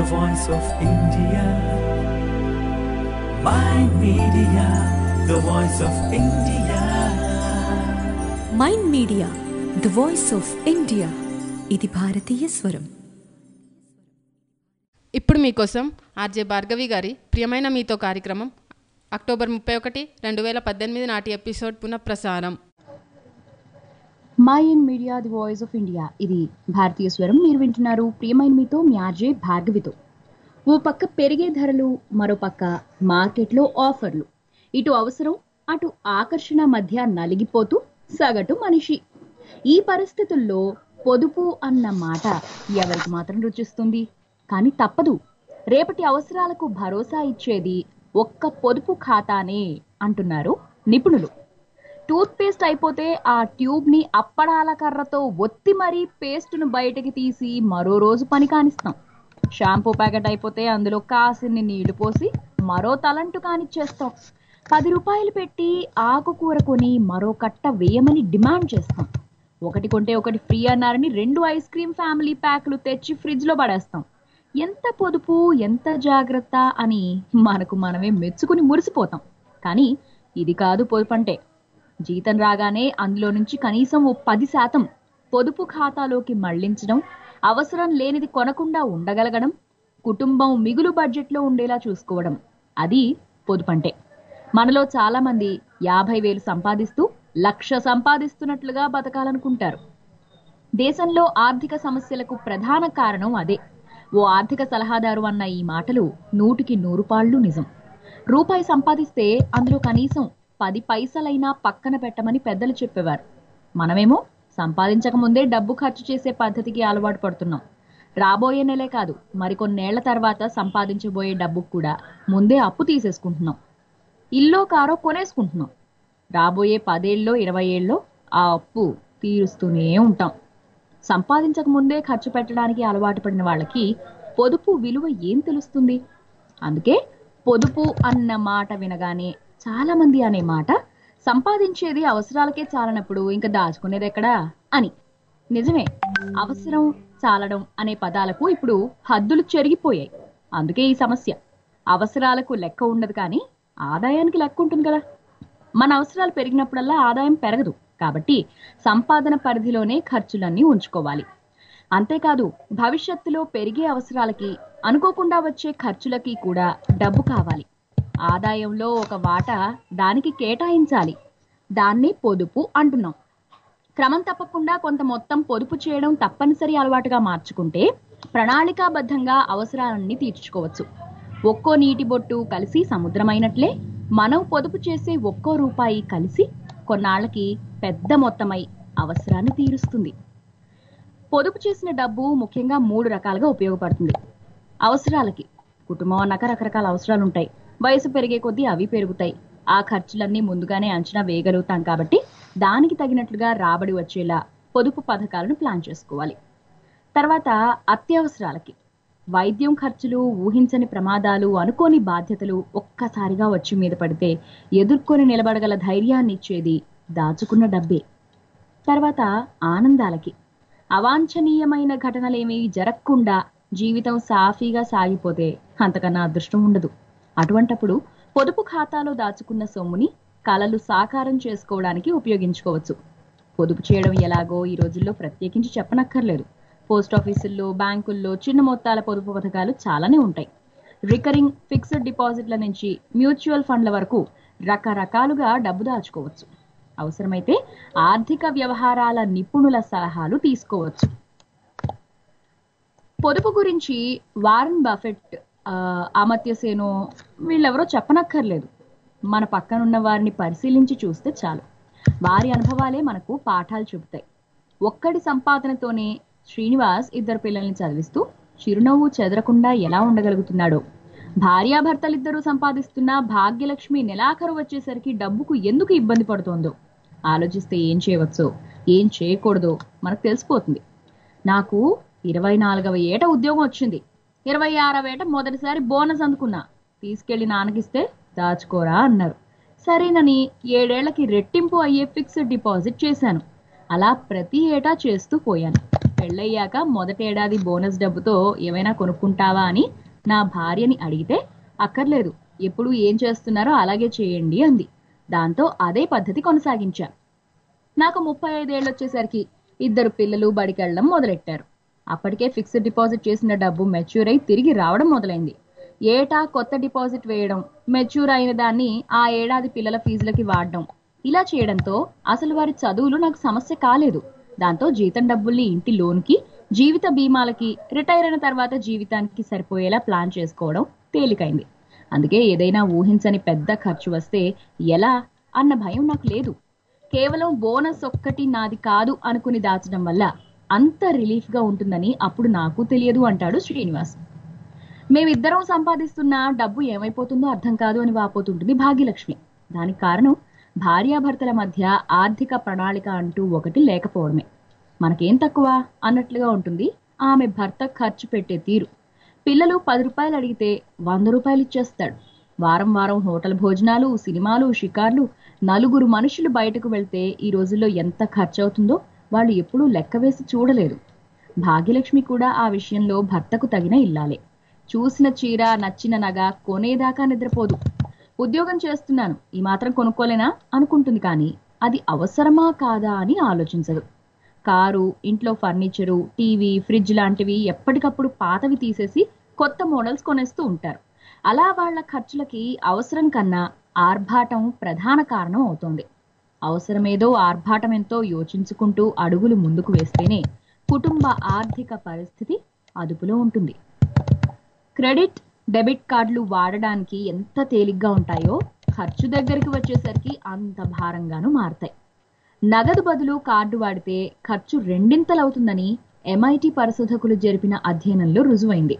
the voice of India. My media, the voice of India. Mind media the voice of India ఇది భారతీయ స్వరం ఇప్పుడు మీకోసం RJ Bhargavi గారి ప్రియమైన మీతో కార్యక్రమం అక్టోబర్ ముప్పై ఒకటి రెండు వేల పద్దెనిమిది నాటి ఎపిసోడ్ పునఃప్రసారం my in media the voice of India ఇది భారతీయ స్వరం మీరు వింటున్నారు ప్రియమైన మీతో మీ ఆర్జే భార్గవితో ఓ పక్క పెరిగే ధరలు మరో పక్క మార్కెట్లో ఆఫర్లు ఇటు అవసరం అటు ఆకర్షణ మధ్య నలిగిపోతూ సగటు మనిషి ఈ పరిస్థితుల్లో పొదుపు అన్న మాట ఎవరికి మాత్రం రుచిస్తుంది కానీ తప్పదు రేపటి అవసరాలకు భరోసా ఇచ్చేది ఒక్క పొదుపు ఖాతానే అంటున్నారు నిపుణులు టూత్ పేస్ట్ అయిపోతే ఆ ట్యూబ్ ని అప్పడాల కర్రతో ఒత్తి మరీ పేస్ట్ ను బయటకి తీసి మరో రోజు పని కానిస్తాం షాంపూ ప్యాకెట్ అయిపోతే అందులో కాసిన్ని నీళ్లు పోసి మరో తలంటు కానిచ్చేస్తాం పది రూపాయలు పెట్టి ఆకుకూర కొని మరో కట్ట వేయమని డిమాండ్ చేస్తాం ఒకటి కొంటే ఒకటి ఫ్రీ అన్నారని రెండు ఐస్ క్రీమ్ ఫ్యామిలీ ప్యాకులు తెచ్చి ఫ్రిడ్జ్ లో పడేస్తాం ఎంత పొదుపు ఎంత జాగ్రత్త అని మనకు మనమే మెచ్చుకుని మురిసిపోతాం కానీ ఇది కాదు పొదుపు అంటే జీతం రాగానే అందులో నుంచి కనీసం ఓ పది శాతం పొదుపు ఖాతాలోకి మళ్లించడం అవసరం లేనిది కొనకుండా ఉండగలగడం కుటుంబం మిగులు బడ్జెట్లో ఉండేలా చూసుకోవడం అది పొదుపంటే మనలో చాలా మంది యాభై వేలు సంపాదిస్తూ లక్ష సంపాదిస్తున్నట్లుగా బతకాలనుకుంటారు దేశంలో ఆర్థిక సమస్యలకు ప్రధాన కారణం అదే ఓ ఆర్థిక సలహాదారు అన్న ఈ మాటలు నూటికి నూరు పాళ్ళు నిజం రూపాయి సంపాదిస్తే అందులో కనీసం పది పైసలైనా పక్కన పెట్టమని పెద్దలు చెప్పేవారు మనమేమో సంపాదించక ముందే డబ్బు ఖర్చు చేసే పద్ధతికి అలవాటు పడుతున్నాం రాబోయే నెలే కాదు మరికొన్నేళ్ల తర్వాత సంపాదించబోయే డబ్బుకు కూడా ముందే అప్పు తీసేసుకుంటున్నాం ఇల్లో కారో కొనేసుకుంటున్నాం రాబోయే పదేళ్ళలో ఇరవై ఏళ్ళలో ఆ అప్పు తీరుస్తూనే ఉంటాం సంపాదించక ముందే ఖర్చు పెట్టడానికి అలవాటు పడిన వాళ్ళకి పొదుపు విలువ ఏం తెలుస్తుంది అందుకే పొదుపు అన్న మాట వినగానే చాలా మంది అనే మాట సంపాదించేది అవసరాలకే చాలనప్పుడు ఇంకా దాచుకునేది ఎక్కడా అని నిజమే అవసరం చాలడం అనే పదాలకు ఇప్పుడు హద్దులు చెరిగిపోయాయి అందుకే ఈ సమస్య అవసరాలకు లెక్క ఉండదు కానీ ఆదాయానికి లెక్క ఉంటుంది కదా మన అవసరాలు పెరిగినప్పుడల్లా ఆదాయం పెరగదు కాబట్టి సంపాదన పరిధిలోనే ఖర్చులన్నీ ఉంచుకోవాలి అంతేకాదు భవిష్యత్తులో పెరిగే అవసరాలకి అనుకోకుండా వచ్చే ఖర్చులకి కూడా డబ్బు కావాలి ఆదాయంలో ఒక వాటా దానికి కేటాయించాలి దాన్ని పొదుపు అంటున్నాం క్రమం తప్పకుండా కొంత మొత్తం పొదుపు చేయడం తప్పనిసరి అలవాటుగా మార్చుకుంటే ప్రణాళికాబద్ధంగా అవసరాలన్నీ తీర్చుకోవచ్చు ఒక్కో నీటి బొట్టు కలిసి సముద్రమైనట్లే మనం పొదుపు చేసే ఒక్కో రూపాయి కలిసి కొన్నాళ్ళకి పెద్ద మొత్తమై అవసరాన్ని తీరుస్తుంది పొదుపు చేసిన డబ్బు ముఖ్యంగా మూడు రకాలుగా ఉపయోగపడుతుంది అవసరాలకి కుటుంబం అన్నాక రకరకాల అవసరాలు ఉంటాయి వయసు పెరిగే కొద్దీ అవి పెరుగుతాయి ఆ ఖర్చులన్నీ ముందుగానే అంచనా వేయగలుగుతాం కాబట్టి దానికి తగినట్లుగా రాబడి వచ్చేలా పొదుపు పథకాలను ప్లాన్ చేసుకోవాలి తర్వాత అత్యవసరాలకి వైద్యం ఖర్చులు ఊహించని ప్రమాదాలు అనుకోని బాధ్యతలు ఒక్కసారిగా వచ్చి మీద పడితే ఎదుర్కొని నిలబడగల ధైర్యాన్ని ఇచ్చేది దాచుకున్న డబ్బే తర్వాత ఆనందాలకి అవాంఛనీయమైన ఘటనలేమీ జరగకుండా జీవితం సాఫీగా సాగిపోతే అంతకన్నా అదృష్టం ఉండదు అటువంటప్పుడు పొదుపు ఖాతాలో దాచుకున్న సొమ్ముని కలలు సాకారం చేసుకోవడానికి ఉపయోగించుకోవచ్చు పొదుపు చేయడం ఎలాగో ఈ రోజుల్లో ప్రత్యేకించి చెప్పనక్కర్లేదు పోస్ట్ ఆఫీసుల్లో బ్యాంకుల్లో చిన్న మొత్తాల పొదుపు పథకాలు చాలానే ఉంటాయి రికరింగ్ ఫిక్స్డ్ డిపాజిట్ల నుంచి మ్యూచువల్ ఫండ్ల వరకు రకరకాలుగా డబ్బు దాచుకోవచ్చు అవసరమైతే ఆర్థిక వ్యవహారాల నిపుణుల సలహాలు తీసుకోవచ్చు పొదుపు గురించి వారన్ బఫెట్ ఆ, అమర్త్య సేను వీళ్ళెవరో చెప్పనక్కర్లేదు మన పక్కనున్న వారిని పరిశీలించి చూస్తే చాలు వారి అనుభవాలే మనకు పాఠాలు చెబుతాయి ఒక్కడి సంపాదనతోనే శ్రీనివాస్ ఇద్దరు పిల్లల్ని చదివిస్తూ చిరునవ్వు చెదరకుండా ఎలా ఉండగలుగుతున్నాడో భార్యాభర్తలిద్దరూ సంపాదిస్తున్న భాగ్యలక్ష్మి నెలాఖరు వచ్చేసరికి డబ్బుకు ఎందుకు ఇబ్బంది పడుతోందో ఆలోచిస్తే ఏం చేయవచ్చో ఏం చేయకూడదో మనకు తెలిసిపోతుంది నాకు ఇరవై నాలుగవ ఏట ఉద్యోగం వచ్చింది ఇరవై ఆరవ ఏట మొదటిసారి బోనస్ అందుకున్నా తీసుకెళ్లి నాన్నకిస్తే దాచుకోరా అన్నారు సరేనని ఏడేళ్లకి రెట్టింపు అయ్యే ఫిక్స్డ్ డిపాజిట్ చేశాను అలా ప్రతి ఏటా చేస్తూ పోయాను పెళ్ళయ్యాక మొదటేడాది బోనస్ డబ్బుతో ఏమైనా కొనుక్కుంటావా అని నా భార్యని అడిగితే అక్కర్లేదు ఎప్పుడు ఏం చేస్తున్నారో అలాగే చేయండి అంది దాంతో అదే పద్ధతి కొనసాగించా నాకు ముప్పై ఐదేళ్ళు వచ్చేసరికి ఇద్దరు పిల్లలు బడికెళ్ళడం మొదలెట్టారు అప్పటికే ఫిక్స్డ్ డిపాజిట్ చేసిన డబ్బు మెచ్యూర్ అయి తిరిగి రావడం మొదలైంది ఏటా కొత్త డిపాజిట్ వేయడం మెచ్యూర్ అయిన దాన్ని ఆ ఏడాది పిల్లల ఫీజులకి వాడడం ఇలా చేయడంతో అసలు వారి చదువులు నాకు సమస్య కాలేదు దాంతో జీతం డబ్బుల్ని ఇంటి లోన్కి జీవిత బీమాలకి రిటైర్ అయిన తర్వాత జీవితానికి సరిపోయేలా ప్లాన్ చేసుకోవడం తేలికైంది అందుకే ఏదైనా ఊహించని పెద్ద ఖర్చు వస్తే ఎలా అన్న భయం నాకు లేదు కేవలం బోనస్ ఒక్కటి నాది కాదు అనుకుని దాచడం వల్ల అంత రిలీఫ్ గా ఉంటుందని అప్పుడు నాకు తెలియదు అంటాడు శ్రీనివాస్ మేమిద్దరం సంపాదిస్తున్న డబ్బు ఏమైపోతుందో అర్థం కాదు అని వాపోతుంటుంది భాగ్యలక్ష్మి దానికి కారణం భార్యాభర్తల మధ్య ఆర్థిక ప్రణాళిక అంటూ ఒకటి లేకపోవడమే మనకేం తక్కువ అన్నట్లుగా ఉంటుంది ఆమె భర్త ఖర్చు పెట్టే తీరు పిల్లలు పది రూపాయలు అడిగితే వంద రూపాయలు ఇచ్చేస్తాడు వారం వారం హోటల్ భోజనాలు సినిమాలు షికార్లు నలుగురు మనుషులు బయటకు వెళ్తే ఈ రోజుల్లో ఎంత ఖర్చు అవుతుందో వాళ్ళు ఎప్పుడూ లెక్క వేసి చూడలేదు భాగ్యలక్ష్మి కూడా ఆ విషయంలో భర్తకు తగిన ఇల్లాలే చూసిన చీర నచ్చిన నగ కొనేదాకా నిద్రపోదు ఉద్యోగం చేస్తున్నాను ఈ మాత్రం కొనుక్కోలేనా అనుకుంటుంది కానీ అది అవసరమా కాదా అని ఆలోచించదు కారు ఇంట్లో ఫర్నిచరు టీవీ ఫ్రిడ్జ్ లాంటివి ఎప్పటికప్పుడు పాతవి తీసేసి కొత్త మోడల్స్ కొనేస్తూ ఉంటారు అలా వాళ్ళ ఖర్చులకి అవసరం కన్నా ఆర్భాటం ప్రధాన కారణం అవుతోంది అవసరమేదో ఆర్భాటం ఎంతో యోచించుకుంటూ అడుగులు ముందుకు వేస్తేనే కుటుంబ ఆర్థిక పరిస్థితి అదుపులో ఉంటుంది క్రెడిట్ డెబిట్ కార్డులు వాడడానికి ఎంత తేలిగ్గా ఉంటాయో ఖర్చు దగ్గరికి వచ్చేసరికి అంత భారంగాను మారతాయి నగదు బదులు కార్డు వాడితే ఖర్చు రెండింతలవుతుందని ఎంఐటి పరిశోధకులు జరిపిన అధ్యయనంలో రుజువైంది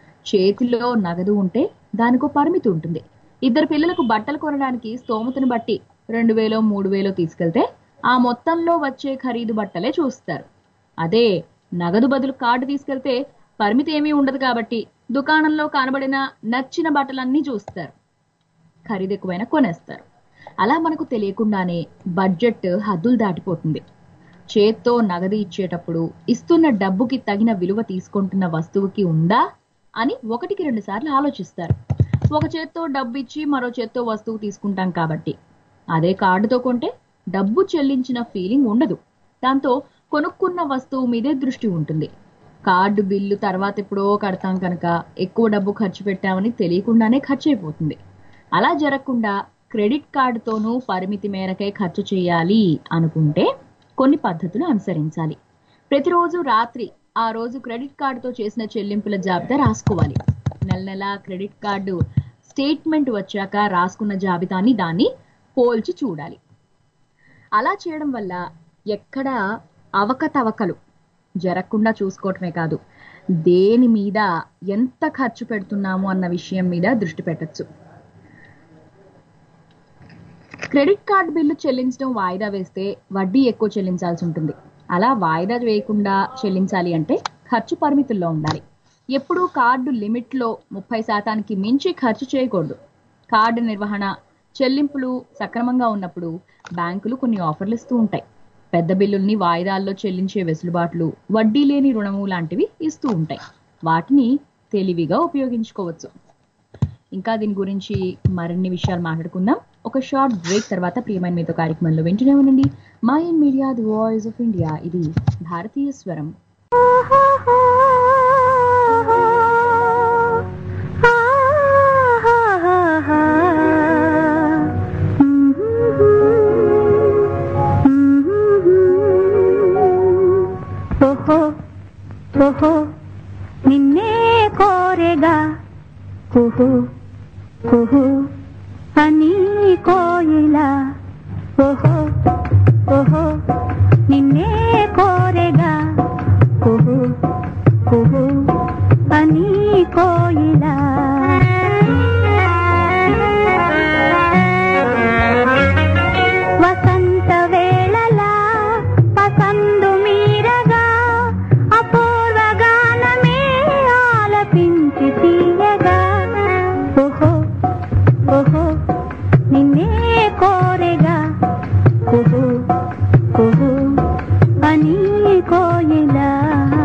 చేతిలో నగదు ఉంటే దానికో పరిమితి ఉంటుంది ఇద్దరు పిల్లలకు బట్టలు కొనడానికి స్తోమతను బట్టి రెండు వేలో మూడు వేలో తీసుకెళ్తే ఆ మొత్తంలో వచ్చే ఖరీదు బట్టలే చూస్తారు అదే నగదు బదులు కార్డు తీసుకెళ్తే పరిమితి ఏమీ ఉండదు కాబట్టి దుకాణంలో కనబడిన నచ్చిన బట్టలన్నీ చూస్తారు ఖరీదు ఎక్కువైనా కొనేస్తారు అలా మనకు తెలియకుండానే బడ్జెట్ హద్దులు దాటిపోతుంది చేత్తో నగదు ఇచ్చేటప్పుడు ఇస్తున్న డబ్బుకి తగిన విలువ తీసుకుంటున్న వస్తువుకి ఉందా అని ఒకటికి రెండు సార్లు ఆలోచిస్తారు ఒక చేత్తో డబ్బు ఇచ్చి మరో చేత్తో వస్తువు తీసుకుంటాం కాబట్టి అదే కార్డుతో కొంటే డబ్బు చెల్లించిన ఫీలింగ్ ఉండదు దాంతో కొనుక్కున్న వస్తువు మీదే దృష్టి ఉంటుంది కార్డు బిల్లు తర్వాత ఎప్పుడో కడతాం కనుక ఎక్కువ డబ్బు ఖర్చు పెట్టామని తెలియకుండానే ఖర్చు అయిపోతుంది అలా జరగకుండా క్రెడిట్ కార్డుతోనూ పరిమితి మేరకే ఖర్చు చేయాలి అనుకుంటే కొన్ని పద్ధతులు అనుసరించాలి ప్రతిరోజు రాత్రి ఆ రోజు క్రెడిట్ కార్డుతో చేసిన చెల్లింపుల జాబితా రాసుకోవాలి నెల నెల క్రెడిట్ కార్డు స్టేట్మెంట్ వచ్చాక రాసుకున్న జాబితాని దాన్ని పోల్చి చూడాలి అలా చేయడం వల్ల ఎక్కడ అవకతవకలు జరగకుండా చూసుకోవటమే కాదు దేని మీద ఎంత ఖర్చు పెడుతున్నాము అన్న విషయం మీద దృష్టి పెట్టచ్చు క్రెడిట్ కార్డ్ బిల్లు చెల్లించడం వాయిదా వేస్తే వడ్డీ ఎక్కువ చెల్లించాల్సి ఉంటుంది అలా వాయిదా వేయకుండా చెల్లించాలి అంటే ఖర్చు పరిమితుల్లో ఉండాలి ఎప్పుడూ కార్డు లిమిట్లో ముప్పై శాతానికి మించి ఖర్చు చేయకూడదు కార్డు నిర్వహణ చెల్లింపులు సక్రమంగా ఉన్నప్పుడు బ్యాంకులు కొన్ని ఆఫర్లు ఇస్తూ ఉంటాయి పెద్ద బిల్లుల్ని వాయిదాల్లో చెల్లించే వెసులుబాట్లు వడ్డీ లేని రుణము లాంటివి ఇస్తూ ఉంటాయి వాటిని తెలివిగా ఉపయోగించుకోవచ్చు ఇంకా దీని గురించి మరిన్ని విషయాలు మాట్లాడుకుందాం ఒక షార్ట్ బ్రేక్ తర్వాత ప్రియమైన మీతో కార్యక్రమంలో వింటూనే ఉండండి my in media the voice of India ఇది భారతీయ స్వరం ఓహో ఓహో నిన్నే కోరెగా కుహు కుహు అని కోయిల ఓహో ఓహో నిన్నే కోరెగా కుహు కుహు అని కోయిల వసంత వేళలా పసందు మీరగా అపూర్వ గానమే ఆలపించి తీయగా ఓహో ఓహో నిన్నే కోరెగా కుహు కుహు అని కోయిలా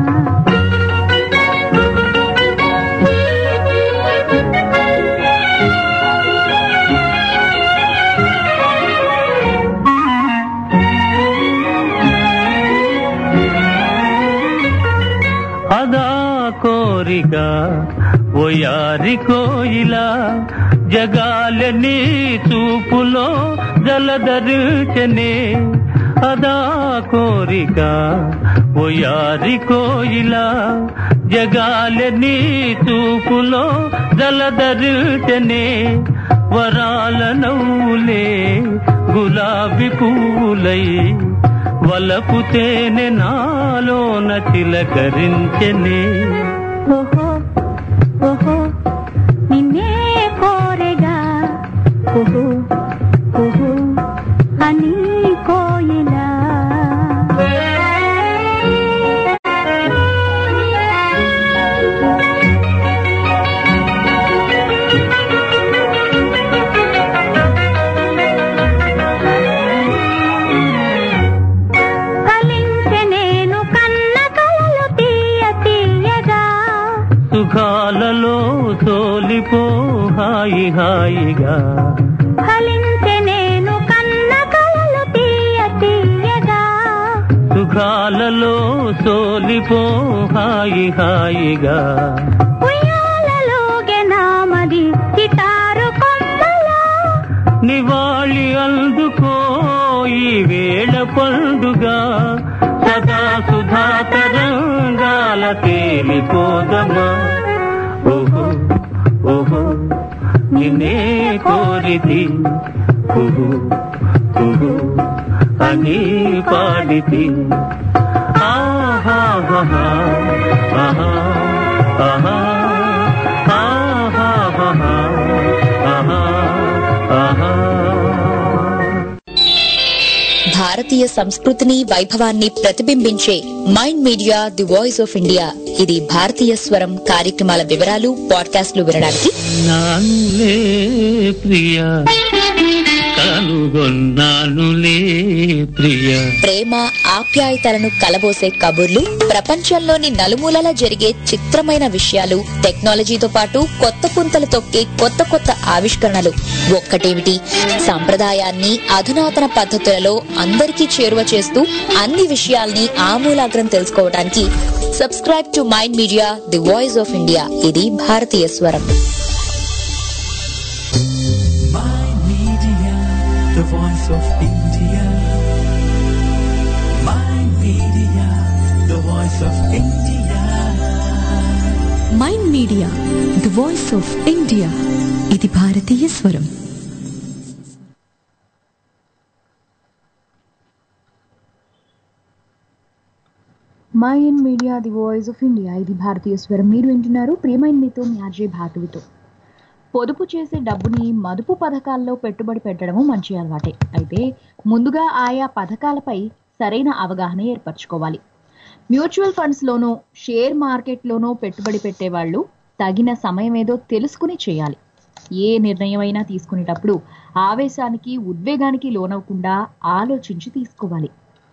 ఓయారి కోయిలా జగాలని చూపులో జలధరించనే అదా కోరిక ఓయారి కోయిలా జగాలని చూపులో జలధరించనే వరాల నవ్వులే గులాబీ పువ్వులై వలపు తేనె నాలోన చిలకరించనే ఓహో ఓహో నిన్నే కోరెగా ఓహో ఓహో అని కోయిలా ఫలించె నేను కన్న కలలు తీయ తీయగా సుఖాలలో తోలిపో హాయి హాయిగా ఫలించె నేను కన్న కలలు తీయ తీయగా సుఖాలలో తోలిపో హాయి హాయిగా ఉయ్యాలలోగే నామది సితారు కొమ్మలా నివాళి అందుకో ఈ వేళ పండుగ సదా సుధా తరంగాల తేలిపోదమా ఓహో ఓహో నిన్నే కోరిది కుహు కుహు అని పాడితి ఆహాహా ఆహా ఆహా ఆహాహా ఆహా ఆహా భారతీయ సంస్కృతిని వైభవాన్ని ప్రతిబింబించే mind media the voice of India ఇది భారతీయ స్వరం కార్యక్రమాల వివరాలు పాడ్కాస్ట్లు వినడానికి నానులే ప్రియ కనుగొన్నానులే ప్రియ ప్రేమ ఆప్యాయతలను కలబోసే కబుర్లు ప్రపంచంలోని నలుమూలల జరిగే చిత్రమైన విషయాలు టెక్నాలజీతో పాటు కొత్త పుంతలు తొక్కే కొత్త కొత్త ఆవిష్కరణలు ఒక్కటేమిటి సంప్రదాయాన్ని అధునాతన పద్ధతులలో అందరికీ చేరువ చేస్తూ అన్ని విషయాల్ని ఆమూలాగ్రం తెలుసుకోవడానికి subscribe to mind media the voice of India ఇది భారతీయ స్వరం My media, the voice of India. Mind media the voice of India ఇది భారతీయ స్వరం my in media the voice of India ఇది భారతీయ స్వరం మీరు వింటున్నారు ప్రియమైన మీతో మీ ఆర్జే భార్గవితో పొదుపు చేసే డబ్బుని మదుపు పథకాల్లో పెట్టుబడి పెట్టడము మంచి అలవాటే అయితే ముందుగా ఆయా పథకాలపై సరైన అవగాహన ఏర్పరచుకోవాలి మ్యూచువల్ ఫండ్స్లోనూ షేర్ మార్కెట్లోనూ పెట్టుబడి పెట్టేవాళ్ళు తగిన సమయం ఏదో తెలుసుకుని చేయాలి ఏ నిర్ణయమైనా తీసుకునేటప్పుడు ఆవేశానికి ఉద్వేగానికి లోనవ్వకుండా ఆలోచించి తీసుకోవాలి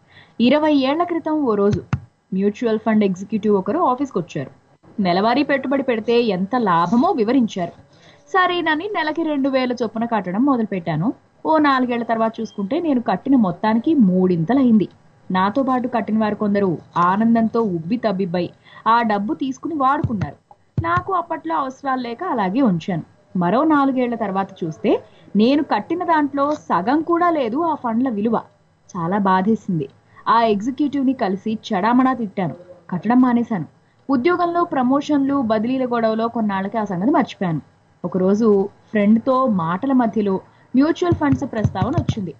ఇరవై ఏళ్ల క్రితం ఓ రోజు మ్యూచువల్ ఫండ్ ఎగ్జిక్యూటివ్ ఒకరు ఆఫీస్కి వచ్చారు నెలవారీ పెట్టుబడి పెడితే ఎంత లాభమో వివరించారు సరేనని నెలకి రెండు వేల చొప్పున కట్టడం మొదలుపెట్టాను ఓ నాలుగేళ్ల తర్వాత చూసుకుంటే నేను కట్టిన మొత్తానికి మూడింతలైంది నాతో పాటు కట్టిన వారు కొందరు ఆనందంతో ఉబ్బి తబ్బిబ్బై ఆ డబ్బు తీసుకుని వాడుకున్నారు నాకు అప్పట్లో అవసరాలు లేక అలాగే ఉంచాను మరో నాలుగేళ్ల తర్వాత చూస్తే నేను కట్టిన దాంట్లో సగం కూడా లేదు ఆ ఫండ్ల విలువ చాలా బాధేసింది ఆ ఎగ్జిక్యూటివ్ ని కలిసి చెడామడా తిట్టాను కట్టడం మానేశాను ఉద్యోగంలో ప్రమోషన్లు బదిలీల గొడవలో కొన్నాళ్ళకి ఆ సంగతి మర్చిపోయాను ఒకరోజు ఫ్రెండ్తో మాటల మధ్యలో మ్యూచువల్ ఫండ్స్ ప్రస్తావన వచ్చింది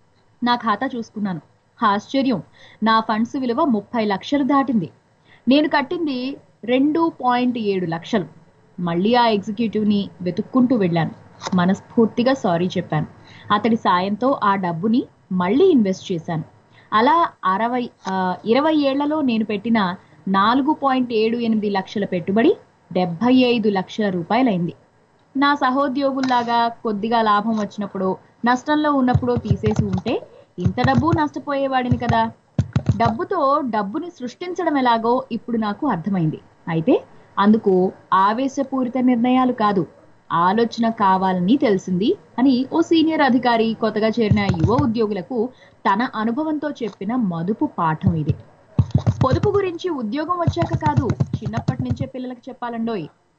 నా ఖాతా చూసుకున్నాను ఆశ్చర్యం నా ఫండ్స్ విలువ ముప్పై లక్షలు దాటింది నేను కట్టింది రెండు పాయింట్ ఏడు లక్షలు మళ్ళీ ఆ ఎగ్జిక్యూటివ్ని వెతుక్కుంటూ వెళ్ళాను మనస్ఫూర్తిగా సారీ చెప్పాను అతడి సాయంతో ఆ డబ్బుని మళ్ళీ ఇన్వెస్ట్ చేశాను అలా అరవై ఆ, ఇరవై ఏళ్లలో నేను పెట్టిన నాలుగు పాయింట్ ఏడు ఎనిమిది లక్షల పెట్టుబడి డెబ్బై ఐదు లక్షల రూపాయలైంది నా సహోద్యోగుల్లాగా కొద్దిగా లాభం వచ్చినప్పుడు నష్టంలో ఉన్నప్పుడు తీసేసి ఉంటే ఇంత డబ్బు నష్టపోయేవాడిని కదా డబ్బుతో డబ్బుని సృష్టించడం ఎలాగో ఇప్పుడు నాకు అర్థమైంది అయితే అందుకు ఆవేశపూరిత నిర్ణయాలు కాదు ఆలోచన కావాలని తెలిసింది అని ఓ సీనియర్ అధికారి కొత్తగా చేరిన యువ ఉద్యోగులకు తన అనుభవంతో చెప్పిన మదుపు పాఠం ఇది పొదుపు గురించి ఉద్యోగం వచ్చాక కాదు చిన్నప్పటి నుంచే పిల్లలకు చెప్పాలండోయ్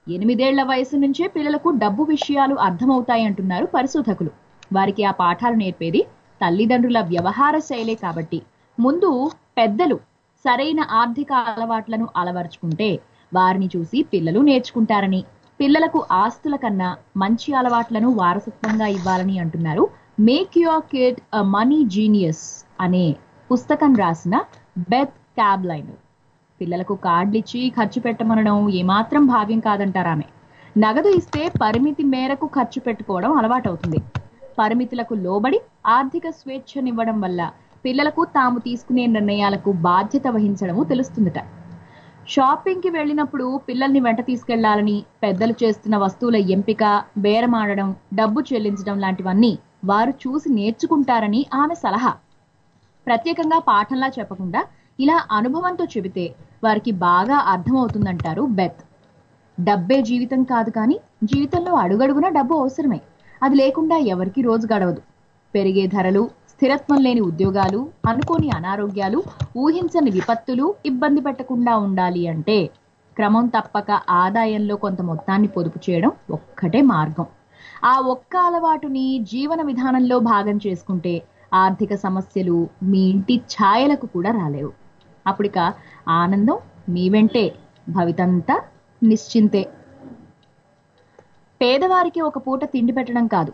ఎనిమిదేళ్ల వయసు నుంచే పిల్లలకు డబ్బు విషయాలు అర్థమవుతాయి అంటున్నారు పరిశోధకులు వారికి ఆ పాఠాలు నేర్పేది తల్లిదండ్రుల వ్యవహార శైలే కాబట్టి ముందు పెద్దలు సరైన ఆర్థిక అలవాట్లను అలవరుచుకుంటే వారిని చూసి పిల్లలు నేర్చుకుంటారని పిల్లలకు ఆస్తుల కన్నా మంచి అలవాట్లను వారసత్వంగా ఇవ్వాలని అంటున్నారు make your kid a money genius అనే పుస్తకం రాసిన బెత్ క్యాబ్లైన్ పిల్లలకు కార్డులు ఇచ్చి ఖర్చు పెట్టమనడం ఏమాత్రం భావ్యం కాదంటారు ఆమె నగదు ఇస్తే పరిమితి మేరకు ఖర్చు పెట్టుకోవడం అలవాటవుతుంది పరిమితులకు లోబడి ఆర్థిక స్వేచ్ఛనివ్వడం వల్ల పిల్లలకు తాము తీసుకునే నిర్ణయాలకు బాధ్యత వహించడము తెలుస్తుందట షాపింగ్ కి వెళ్ళినప్పుడు పిల్లల్ని వెంట తీసుకెళ్లాలని పెద్దలు చేస్తున్న వస్తువుల ఎంపిక బేరమాడడం డబ్బు చెల్లించడం లాంటివన్నీ వారు చూసి నేర్చుకుంటారని ఆమె సలహా ప్రత్యేకంగా పాఠంలా చెప్పకుండా ఇలా అనుభవంతో చెబితే వారికి బాగా అర్థమవుతుందంటారు బెత్ డబ్బే జీవితం కాదు కానీ జీవితంలో అడుగడుగున డబ్బు అవసరమే అది లేకుండా ఎవరికి రోజు గడవదు పెరిగే ధరలు స్థిరత్వం లేని ఉద్యోగాలు అనుకోని అనారోగ్యాలు ఊహించని విపత్తులు ఇబ్బంది పెట్టకుండా ఉండాలి అంటే క్రమం తప్పక ఆదాయంలో కొంత మొత్తాన్ని పొదుపు చేయడం ఒక్కటే మార్గం ఆ ఒక్క అలవాటుని జీవన విధానంలో భాగం చేసుకుంటే ఆర్థిక సమస్యలు మీ ఇంటి ఛాయలకు కూడా రాలేవు అప్పుడిక ఆనందం మీ వెంటే భవితంతా నిశ్చింతే పేదవారికి ఒక పూట తిండి పెట్టడం కాదు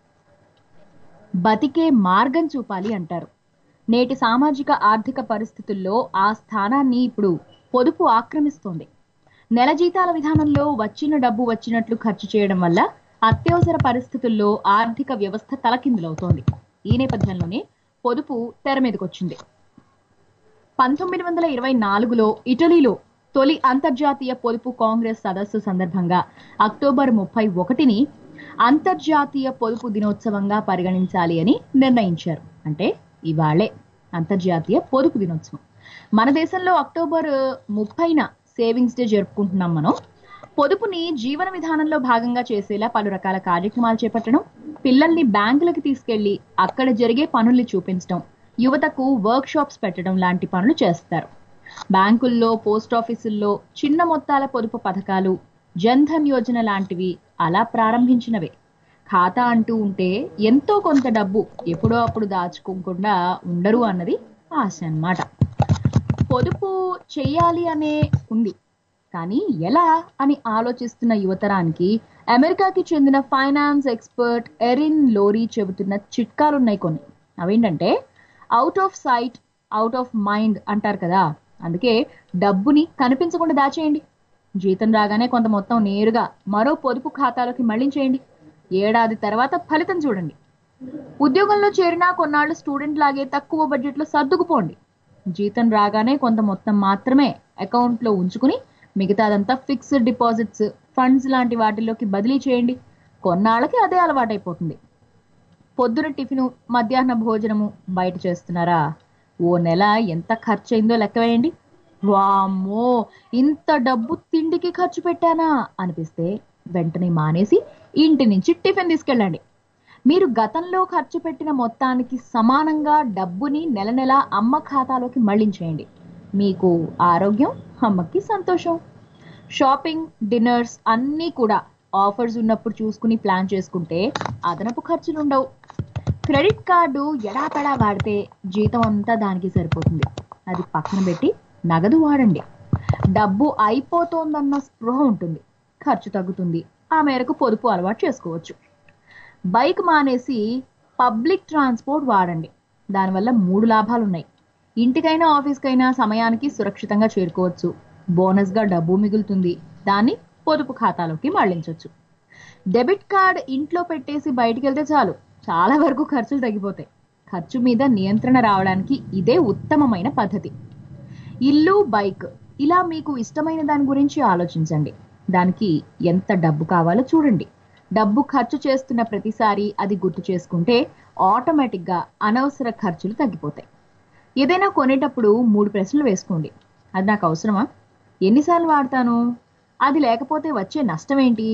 బతికే మార్గం చూపాలి అంటారు నేటి సామాజిక ఆర్థిక పరిస్థితుల్లో ఆ స్థానాన్ని ఇప్పుడు పొదుపు ఆక్రమిస్తోంది నెల జీతాల విధానంలో వచ్చిన డబ్బు వచ్చినట్లు ఖర్చు చేయడం వల్ల అత్యవసర పరిస్థితుల్లో ఆర్థిక వ్యవస్థ తలకిందులవుతోంది ఈ నేపథ్యంలోనే పొదుపు తెర మీదకొచ్చింది పంతొమ్మిది వందల ఇరవై నాలుగులో ఇటలీలో తొలి అంతర్జాతీయ పొదుపు కాంగ్రెస్ సదస్సు సందర్భంగా అక్టోబర్ ముప్పై ఒకటిని అంతర్జాతీయ పొదుపు దినోత్సవంగా పరిగణించాలి అని నిర్ణయించారు అంటే ఇవాళే అంతర్జాతీయ పొదుపు దినోత్సవం మన దేశంలో అక్టోబర్ ముప్పైన సేవింగ్స్ డే జరుపుకుంటున్నాం మనం పొదుపుని జీవన విధానంలో భాగంగా చేసేలా పలు రకాల కార్యక్రమాలు చేపట్టడం పిల్లల్ని బ్యాంకులకు తీసుకెళ్లి అక్కడ జరిగే పనుల్ని చూపించడం యువతకు వర్క్ షాప్స్ పెట్టడం లాంటి పనులు చేస్తారు బ్యాంకుల్లో పోస్ట్ ఆఫీసుల్లో చిన్న మొత్తాల పొదుపు పథకాలు జన్ధన్ యోజన లాంటివి అలా ప్రారంభించినవే ఖాతా అంటూ ఉంటే ఎంతో కొంత డబ్బు ఎప్పుడో అప్పుడు దాచుకోకుండా ఉండరు అన్నది ఆశ అన్నమాట పొదుపు చెయ్యాలి అనే ఉంది కానీ ఎలా అని ఆలోచిస్తున్న యువతరానికి అమెరికాకి చెందిన ఫైనాన్స్ ఎక్స్పర్ట్ ఎరిన్ లోరీ చెబుతున్న చిట్కాలున్నాయి కొన్ని అవేంటంటే out of sight out of mind అంటారు కదా అందుకే డబ్బుని కనిపించకుండా దాచేయండి జీతం రాగానే కొంత మొత్తం నేరుగా మరో పొదుపు ఖాతాలోకి మళ్లించేయండి ఏడాది తర్వాత ఫలితం చూడండి ఉద్యోగంలో చేరినా కొన్నాళ్ళు స్టూడెంట్ లాగే తక్కువ బడ్జెట్లో సర్దుకుపోండి జీతం రాగానే కొంత మొత్తం మాత్రమే అకౌంట్లో ఉంచుకుని మిగతాదంతా ఫిక్స్డ్ డిపాజిట్స్ ఫండ్స్ లాంటి వాటిలోకి బదిలీ చేయండి కొన్నాళ్ళకి అదే అలవాటైపోతుంది పొద్దున టిఫిను మధ్యాహ్న భోజనము బయట చేస్తున్నారా ఓ నెల ఎంత ఖర్చు అయిందో లెక్క వేయండి వామ్మో ఇంత డబ్బు తిండికి ఖర్చు పెట్టానా అనిపిస్తే వెంటనే మానేసి ఇంటి నుంచి టిఫిన్ తీసుకెళ్ళండి మీరు గతంలో ఖర్చు పెట్టిన మొత్తానికి సమానంగా డబ్బుని నెల నెల అమ్మ ఖాతాలోకి మళ్లించేయండి మీకు ఆరోగ్యం అమ్మకి సంతోషం షాపింగ్ డిన్నర్స్ అన్నీ కూడా ఆఫర్స్ ఉన్నప్పుడు చూసుకుని ప్లాన్ చేసుకుంటే అదనపు ఖర్చులు ఉండవు క్రెడిట్ కార్డు ఎడాపెడా వాడితే జీతం అంతా దానికి సరిపోతుంది అది పక్కన పెట్టి నగదు వాడండి డబ్బు అయిపోతోందన్న స్పృహ ఉంటుంది ఖర్చు తగ్గుతుంది ఆ మేరకు పొదుపు అలవాటు చేసుకోవచ్చు బైక్ మానేసి పబ్లిక్ ట్రాన్స్పోర్ట్ వాడండి దానివల్ల మూడు లాభాలు ఉన్నాయి ఇంటికైనా ఆఫీస్కైనా సమయానికి సురక్షితంగా చేరుకోవచ్చు బోనస్గా డబ్బు మిగులుతుంది దాన్ని పొదుపు ఖాతాలోకి మళ్లించవచ్చు డెబిట్ కార్డ్ ఇంట్లో పెట్టేసి బయటికి వెళ్తే చాలు చాలా వరకు ఖర్చులు తగ్గిపోతాయి ఖర్చు మీద నియంత్రణ రావడానికి ఇదే ఉత్తమమైన పద్ధతి ఇల్లు బైక్ ఇలా మీకు ఇష్టమైన దాని గురించి ఆలోచించండి దానికి ఎంత డబ్బు కావాలో చూడండి డబ్బు ఖర్చు చేస్తున్న ప్రతిసారి అది గుర్తు చేసుకుంటే ఆటోమేటిక్గా అనవసర ఖర్చులు తగ్గిపోతాయి ఏదైనా కొనేటప్పుడు మూడు ప్రశ్నలు వేసుకోండి అది నాకు అవసరమా ఎన్నిసార్లు వాడతాను అది లేకపోతే వచ్చే నష్టం ఏంటి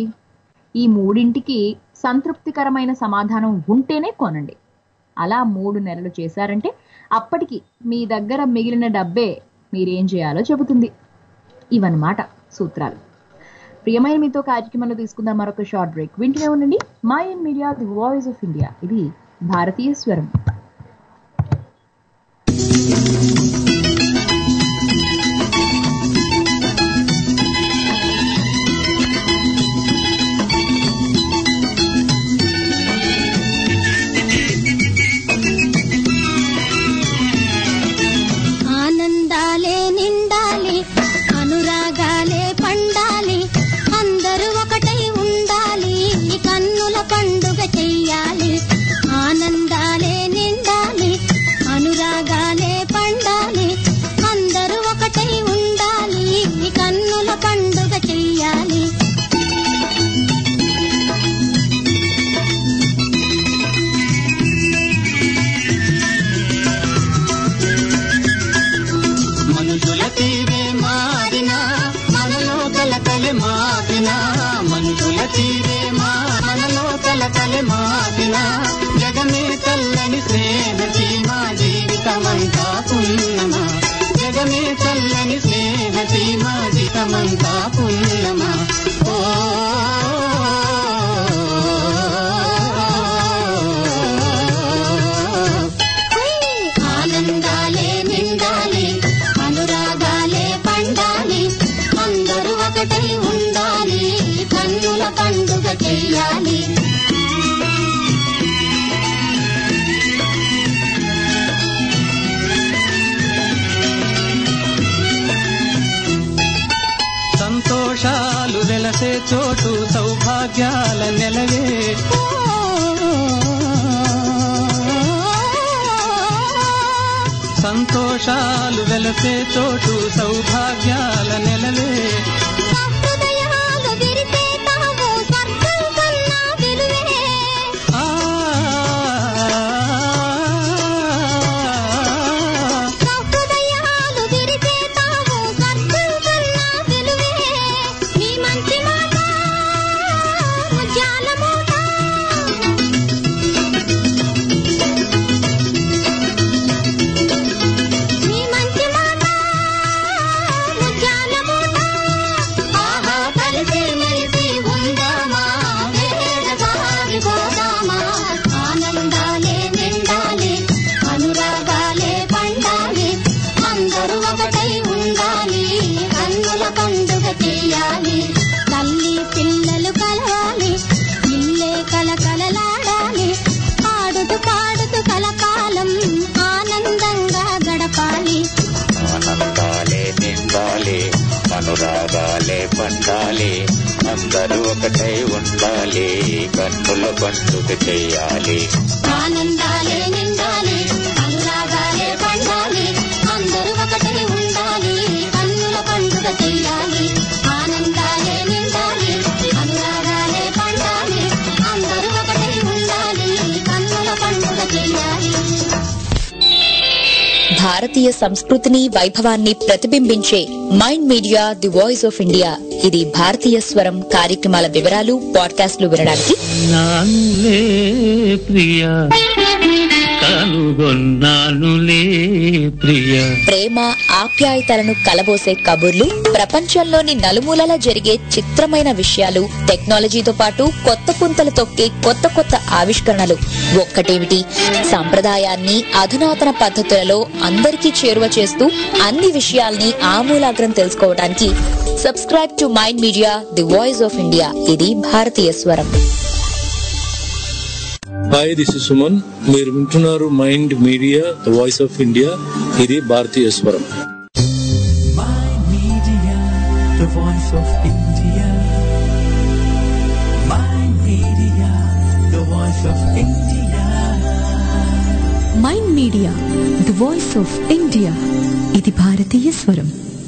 ఈ మూడింటికి సంతృప్తికరమైన సమాధానం ఉంటేనే కొనండి అలా మూడు నెలలు చేశారంటే అప్పటికి మీ దగ్గర మిగిలిన డబ్బే మీరేం చేయాలో చెబుతుంది ఇవన్నమాట సూత్రాలు ప్రియమైన మీతో కార్యక్రమంలో తీసుకుందాం మరొక షార్ట్ బ్రేక్ వింటూనే ఉండండి my and media the voice of India ఇది భారతీయ స్వరం ఆనందాలే నిండాలి అనురాగాలే పండాలి అందరూ ఒకటై ఉండాలి కన్నుల పండుగ చెయ్యాలి ఆనందాలే నిండాలి అనురాగాలే పండాలి అందరూ ఒకటై ఉండాలి కన్నుల పండుగ చెయ్యాలి మనుషుల తీరే మారినా మనలో కలకలే మారినా మనుషుల తీరే మా మనలో కలకలే మారినా జగమే చల్లని స్నేహ సీమా జీవితమంతా పుణ్యమా జగమే చల్లని స్నేహ సీమా జీవితమంతా పుణ్యమా ఓ ఆనందాలే నిండాలి అనురాగాలే పండాలి అందరూ ఒకటై ఉండాలి కన్నుల పండుగ చెయ్యాలి సంతోషాలు వెలసే చోటు సౌభాగ్యాల నెలవే సంతోషాలు వెలసే చోటు సౌభాగ్యాల నెలవే హృదయాలు విరిసే తావు స్వర్గం కన్నా విలువే ఆ హృదయాలు విరిసే తావు స్వర్గం కన్నా విలువే నీ మంచి మాట ముత్యాల మూట నీ మంచి మాట ముత్యాల మూట ఆహా కలిసి మెలిసి ఉందామా వేదగారి పోదామా ఆనందాలే నిండాలి అనురాగాలే పండాలి అందరూ ఒకటై ఉండాలి కన్నుల పండుగ చేయాలి తల్లి పిల్లలు కలవాలి ఇల్లే కలకలలాడాలి పాడుతూ పాడుతూ కలకాలం ఆనందంగా గడపాలి ఆనందాలే నిండాలి అనురాగాలే పండాలి అందరూ ఒకటై ఉండాలి కన్నుల పండుగ చెయ్యాలి ఆనందాలే నిండాలి అనురాగాలే పండాలి అందరూ ఒకటై ఉండాలి కన్నుల పండుగ చెయ్యాలి ఆనందాలే నిండాలి అనురాగాలే పండాలి అందరూ ఒకటై ఉండాలి కన్నుల పండుగ చెయ్యాలి భారతీయ సంస్కృతిని వైభవాన్ని ప్రతిబింబించే mind media the voice of India ఇది భారతీయ స్వరం కార్యక్రమాల వివరాలు పాడ్కాస్ట్లు వినడానికి నానులే ప్రియ కనుగొన్నానులే ప్రియ ప్రేమ ఆప్యాయతలను కలబోసే కబుర్లు ప్రపంచంలోని నలుమూలలా జరిగే చిత్రమైన విషయాలు టెక్నాలజీతో పాటు కొత్త పుంతలు తొక్కే కొత్త కొత్త ఆవిష్కరణలు ఒక్కటేమిటి సంప్రదాయాన్ని అధునాతన పద్ధతులలో అందరికీ చేరువ చేస్తూ అన్ని విషయాల్ని ఆమూలాగ్రం తెలుసుకోవడానికి subscribe to mind media the voice of India ఇది భారతీయ స్వరం హాయ్ దిస్ ఇస్ సుమన్ మీరు వింటున్నారు mind media the voice of India ఇది భారతీయ స్వరం the voice of India. My media, the voice of India. Mind media the voice of India ఇది భారతీయ స్వరం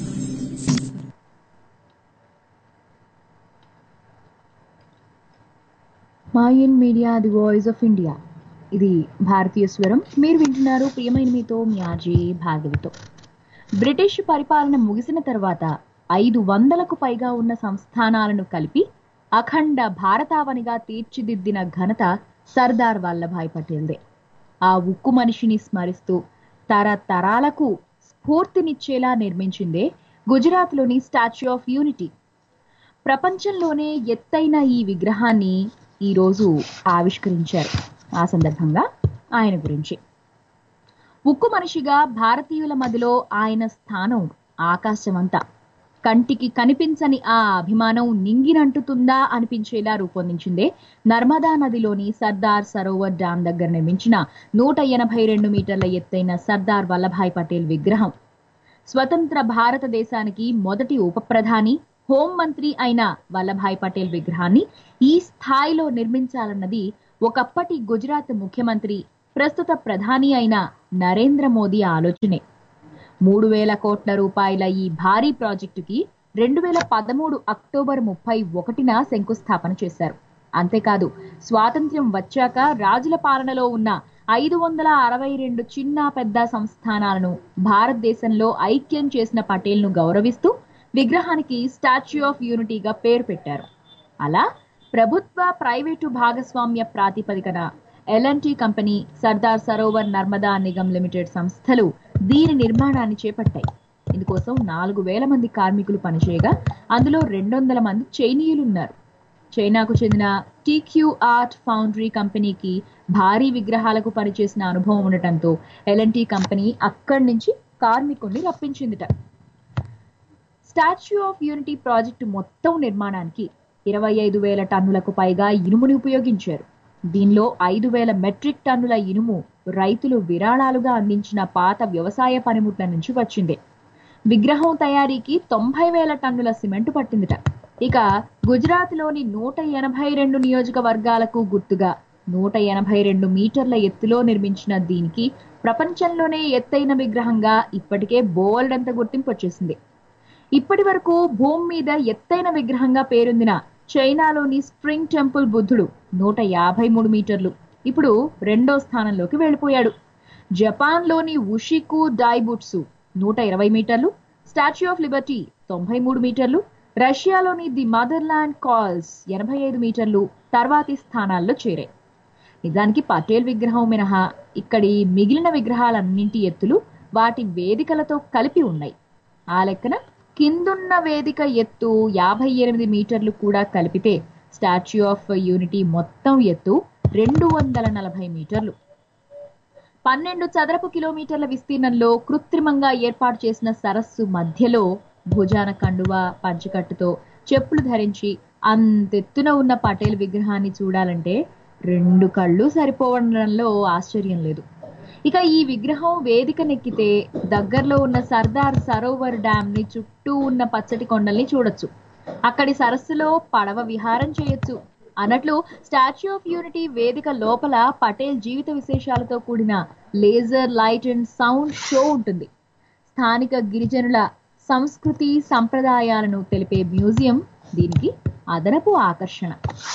మాయన్ media the voice of India ఇది భారతీయ స్వరం మీరు వింటున్నారు ప్రియమైన మీతో మీ ఆర్జే భాగవితో బ్రిటిష్ పరిపాలన ముగిసిన తర్వాత ఐదు వందలకు పైగా ఉన్న సంస్థానాలను కలిపి అఖండ భారతావనిగా తీర్చిదిద్దిన ఘనత సర్దార్ వల్లభాయ్ పటేల్దే ఆ ఉక్కు మనిషిని స్మరిస్తూ తరతరాలకు స్ఫూర్తినిచ్చేలా నిర్మించిందే గుజరాత్లోని స్టాచ్యూ ఆఫ్ యూనిటీ ప్రపంచంలోనే ఎత్తైన ఈ విగ్రహాన్ని ఈరోజు ఆవిష్కరించారు ఆ సందర్భంగా ఆయన గురించి ఉక్కు మనిషిగా భారతీయుల మదిలో ఆయన స్థానం ఆకాశమంతా కంటికి కనిపించని ఆ అభిమానం నింగినంటుతుందా అనిపించేలా రూపొందించిందే నర్మదా నదిలోని సర్దార్ సరోవర్ డ్యాం దగ్గర నిర్మించిన నూట ఎనభై రెండు మీటర్ల ఎత్తైన సర్దార్ వల్లభాయ్ పటేల్ విగ్రహం స్వతంత్ర భారతదేశానికి మొదటి ఉప ప్రధాని హోంమంత్రి అయిన వల్లభాయ్ పటేల్ విగ్రహాన్ని ఈ స్థాయిలో నిర్మించాలన్నది ఒకప్పటి గుజరాత్ ముఖ్యమంత్రి ప్రస్తుత ప్రధాని అయిన నరేంద్ర మోదీ ఆలోచనే మూడు వేల కోట్ల రూపాయల ఈ భారీ ప్రాజెక్టుకి రెండు వేల పదమూడు అక్టోబర్ ముప్పై ఒకటిన శంకుస్థాపన చేశారు అంతేకాదు స్వాతంత్ర్యం వచ్చాక రాజుల పాలనలో ఉన్న ఐదు వందల అరవై రెండు చిన్న పెద్ద సంస్థానాలను భారతదేశంలో ఐక్యం చేసిన పటేల్ను గౌరవిస్తూ విగ్రహానికి స్టాచ్యూ ఆఫ్ యూనిటీగా పేరు పెట్టారు అలా ప్రభుత్వ ప్రైవేటు భాగస్వామ్య ప్రాతిపదికన LNT company Sardar Sarovar Narmada Nigam limited సంస్థలు దీని నిర్మాణాన్ని చేపట్టాయి ఇందుకోసం నాలుగు వేల మంది కార్మికులు పనిచేయగా అందులో రెండు వందల మంది చైనీయులు ఉన్నారు చైనాకు చెందిన టీక్యూ ఆర్ట్ ఫౌండరీ కంపెనీకి భారీ విగ్రహాలకు పనిచేసిన అనుభవం ఉండటంతో ఎల్ఎన్టీ కంపెనీ అక్కడి నుంచి కార్మికుల్ని రప్పించిందిట స్టాచ్యూ ఆఫ్ యూనిటీ ప్రాజెక్టు మొత్తం నిర్మాణానికి ఇరవై ఐదు వేల టన్నులకు పైగా ఇనుముని ఉపయోగించారు దీనిలో ఐదు వేల మెట్రిక్ టన్నుల ఇనుము రైతులు విరాళాలుగా అందించిన పాత వ్యవసాయ పనిముట్ల నుంచి వచ్చింది విగ్రహం తయారీకి తొంభై వేల టన్నుల సిమెంట్ పట్టిందిట ఇక గుజరాత్లోని నూట ఎనభై రెండు నియోజకవర్గాలకు గుర్తుగా నూట ఎనభై రెండు మీటర్ల ఎత్తులో నిర్మించిన దీనికి ప్రపంచంలోనే ఎత్తైన విగ్రహంగా ఇప్పటికే బోల్డ్ అంత గుర్తింపు వచ్చేసింది ఇప్పటి వరకు భూమి మీద ఎత్తైన విగ్రహంగా పేరొందిన చైనాలోని స్ప్రింగ్ టెంపుల్ బుద్ధుడు నూట యాభై మూడు మీటర్లు ఇప్పుడు రెండో స్థానంలోకి వెళ్ళిపోయాడు జపాన్లోని ఉషికు డైబుట్సు నూట ఇరవై మీటర్లు స్టాచ్యూ ఆఫ్ లిబర్టీ తొంభై మూడు మీటర్లు రష్యాలోని ది మదర్లాండ్ కాల్స్ ఎనభై ఐదు మీటర్లు తర్వాతి స్థానాల్లో చేరాయి నిజానికి పటేల్ విగ్రహం మినహా ఇక్కడి మిగిలిన విగ్రహాలన్నింటి ఎత్తులు వాటి వేదికలతో కలిపి ఉన్నాయి ఆ లెక్కన కిందున్న వేదిక ఎత్తు యాభై ఎనిమిది మీటర్లు కూడా కలిపితే స్టాచ్యూ ఆఫ్ యూనిటీ మొత్తం ఎత్తు రెండు వందల నలభై మీటర్లు పన్నెండు చదరపు కిలోమీటర్ల విస్తీర్ణంలో కృత్రిమంగా ఏర్పాటు చేసిన సరస్సు మధ్యలో భుజాన కండువ పంచకట్టుతో చెప్పులు ధరించి అంతెత్తున ఉన్న పటేల్ విగ్రహాన్ని చూడాలంటే రెండు కళ్ళు సరిపోవడంలో ఆశ్చర్యం లేదు ఇక ఈ విగ్రహం వేదికనెక్కితే దగ్గరలో ఉన్న సర్దార్ సరోవర్ డ్యామ్ ని చుట్టూ ఉన్న పచ్చటి కొండల్ని చూడొచ్చు అక్కడి సరస్సులో పడవ విహారం చేయొచ్చు అన్నట్లు స్టాచ్యూ ఆఫ్ యూనిటీ వేదిక లోపల పటేల్ జీవిత విశేషాలతో కూడిన laser light and sound show ఉంటుంది స్థానిక గిరిజనుల సంస్కృతి సంప్రదాయాలను తెలిపే మ్యూజియం దీనికి అదనపు ఆకర్షణ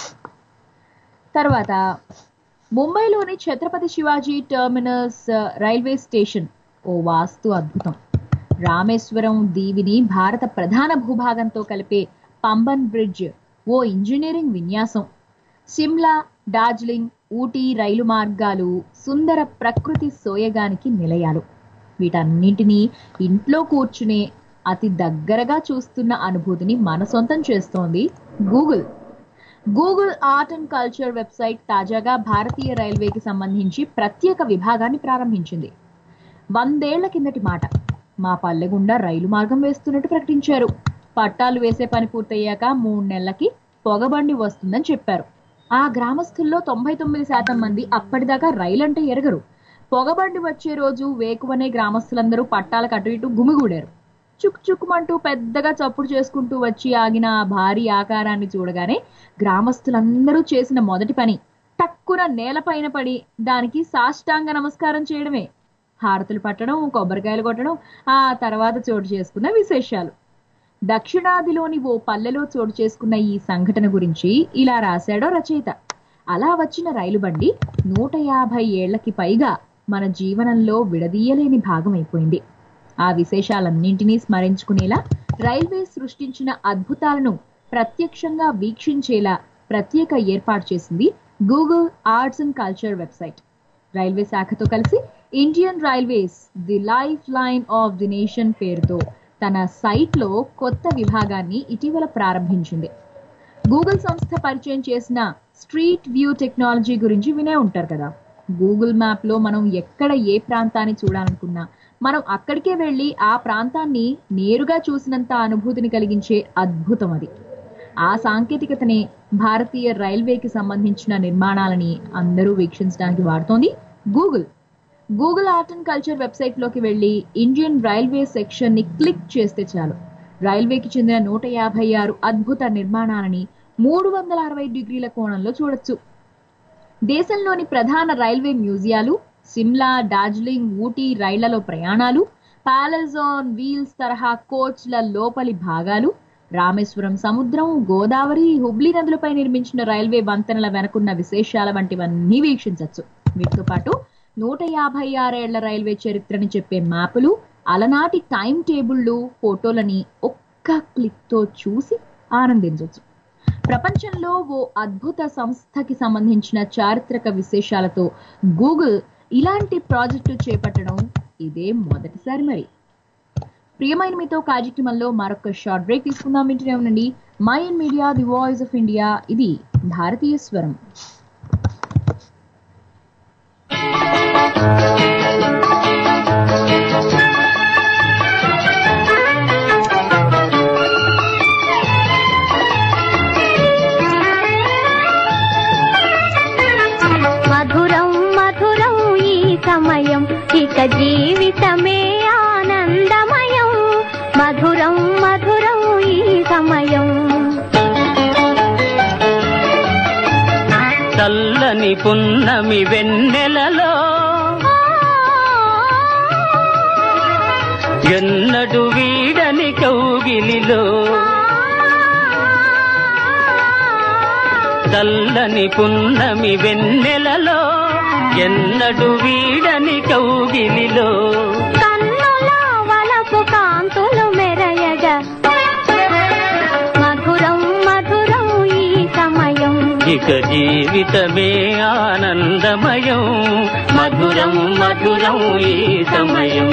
తర్వాత ముంబైలోని Chhatrapati Shivaji terminus railway station ఓ వాస్తు అద్భుతం రామేశ్వరం దీవిని భారత ప్రధాన భూభాగంతో కలిపే పంబన్ బ్రిడ్జ్ ఓ ఇంజనీరింగ్ విన్యాసం సిమ్లా డార్జిలింగ్ ఊటీ రైలు మార్గాలు సుందర ప్రకృతి సోయగానికి నిలయాలు వీటన్నింటినీ ఇంట్లో కూర్చునే అతి దగ్గరగా చూస్తున్న అనుభూతిని మన సొంతం చేస్తోంది Google Google art and culture website తాజాగా భారతీయ రైల్వేకి సంబంధించి ప్రత్యేక విభాగాన్ని ప్రారంభించింది వందేళ్ల కిందటి మాట మా పల్లె గుండా రైలు మార్గం వేస్తున్నట్టు ప్రకటించారు పట్టాలు వేసే పని పూర్తయ్యాక మూడు నెలలకి పొగబండి వస్తుందని చెప్పారు ఆ గ్రామస్తుల్లో తొంభై తొమ్మిది శాతం మంది అప్పటిదాకా రైలు అంటే ఎరగరు పొగబండి వచ్చే రోజు వేకువనే గ్రామస్తులందరూ పట్టాలకు అటు ఇటు గుమిగూడారు చుక్ చుక్కుమంటూ పెద్దగా చప్పుడు చేసుకుంటూ వచ్చి ఆగిన ఆ భారీ ఆకారాన్ని చూడగానే గ్రామస్తులందరూ చేసిన మొదటి పని టక్కున నేలపైన పడి దానికి సాష్టాంగ నమస్కారం చేయడమే హారతులు పట్టడం కొబ్బరికాయలు కొట్టడం ఆ తర్వాత చోటు చేసుకున్న విశేషాలు దక్షిణాదిలోని ఓ పల్లెలో చోటు చేసుకున్న ఈ సంఘటన గురించి ఇలా రాశాడో రచయిత అలా వచ్చిన రైలు బండి నూట యాభై ఏళ్లకి పైగా మన జీవనంలో విడదీయలేని భాగమైపోయింది ఆ విశేషాలన్నింటినీ స్మరించుకునేలా రైల్వే సృష్టించిన అద్భుతాలను ప్రత్యక్షంగా వీక్షించేలా ప్రత్యేక ఏర్పాటు చేసింది Google arts and culture website railway శాఖతో కలిసి Indian railways the lifeline of the nation పేరుతో తన సైట్లో కొత్త విభాగాన్ని ఇటీవల ప్రారంభించింది గూగుల్ సంస్థ పరిచయం చేసిన స్ట్రీట్ వ్యూ టెక్నాలజీ గురించి వినే ఉంటారు కదా గూగుల్ మ్యాప్ లో మనం ఎక్కడ ఏ ప్రాంతాన్ని చూడాలనుకున్నా మనం అక్కడికే వెళ్ళి ఆ ప్రాంతాన్ని నేరుగా చూసినంత అనుభూతిని కలిగించే అద్భుతం అది ఆ సాంకేతికతనే భారతీయ రైల్వేకి సంబంధించిన నిర్మాణాలని అందరూ వీక్షించడానికి వాడుతోంది Google Google art and culture website లోకి వెళ్ళి ఇండియన్ రైల్వే సెక్షన్ ని క్లిక్ చేస్తే చాలు రైల్వేకి చెందిన నూట యాభై ఆరు అద్భుత నిర్మాణాలని మూడు వందల అరవై డిగ్రీల కోణంలో చూడొచ్చు దేశంలోని ప్రధాన రైల్వే మ్యూజియాలు సిమ్లా డార్జిలింగ్ ఊటీ రైళ్లలో ప్రయాణాలు ప్యాలెస్ ఆన్ వీల్స్ తరహా కోచ్ల లోపలి భాగాలు రామేశ్వరం సముద్రం గోదావరి హుబ్లీ నదులపై నిర్మించిన రైల్వే వంతెనల వెనకున్న విశేషాల వంటివన్నీ వీక్షించవచ్చు వీటితో పాటు నూట యాభై ఆరేళ్ల రైల్వే చరిత్రని చెప్పే మ్యాపులు అలనాటి టైం టేబుళ్లు ఫోటోలని ఒక్క క్లిక్ తో చూసి ఆనందించవచ్చు ప్రపంచంలో ఓ అద్భుత సంస్థకి సంబంధించిన చారిత్రక విశేషాలతో గూగుల్ ఇలాంటి ప్రాజెక్టు చేపట్టడం ఇదే మొదటిసారి మరి ప్రియమైన మీతో కార్యక్రమంలో మరొక షార్ట్ బ్రేక్ తీసుకుందాం వింటూనే ఉండండి my and media the voice of India ఇది భారతీయ స్వరం మధురం మధురం ఈ సమయం ఇక జీవితమే ఆనందమయం మధురం మధురం ఈ సమయం చల్లని పున్నమి వెన్నెలలో ఎన్నడు వీడని కౌగిలిలో చల్లని పున్నమి వెన్నెలలో ఎన్నడు వీడని కౌగిలిలో కన్నుల వలపు కాంతులు మెరయగా మధురం మధురం ఈ సమయం ఇక జీవితమే ఆనందమయం మధురం మధురం ఈ సమయం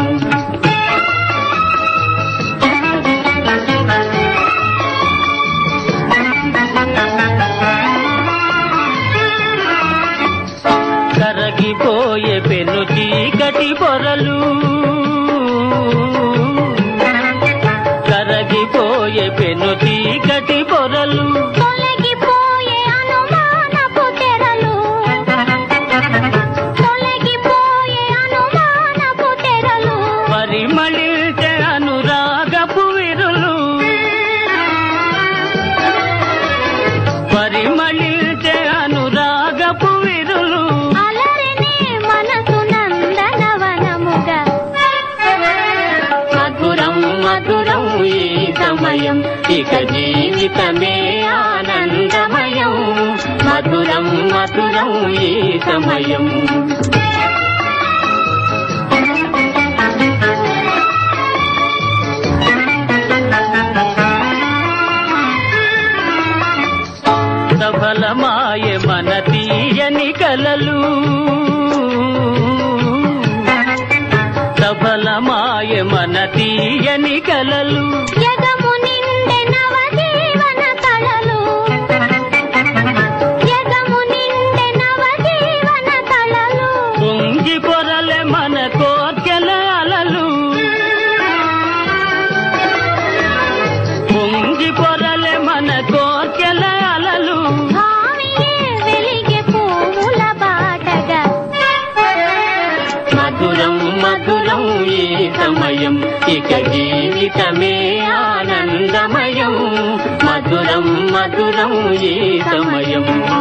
కరగిపోయే పెను చీకటి పొరలు కరగిపోయే పెను చీకటి పొరలు తొలగిపోయే అనుమానపు తెరలు తొలగిపోయే అనుమానపు తెరలు పరిమళించే అనురాగపు విరులు పరిమళించే అనురాగపు విరులు అలరిని మనసు నందనవనముగా మధురం మధురం ఈ సమయం ఇక జీవితమే ఆనందమయం మధురం మధురం ఈ సమయం సఫలమాయ మన తీయని కలలు సఫలమాయ మన తీయని కలలు జగము నిండె నవజీవన కళలు జగము నిండె నవజీవన కళలు పొంగి పొరలే మన కోర్కెల అలలు పొంగి పొరలే మన కోర్కెల అలలు భావియే వెలిగే పువ్వుల బాటగా మధురం మధురం ఈ సమయం ఇక జీవితమే ఆనందమయం మధురం మధురం ఈ సమయం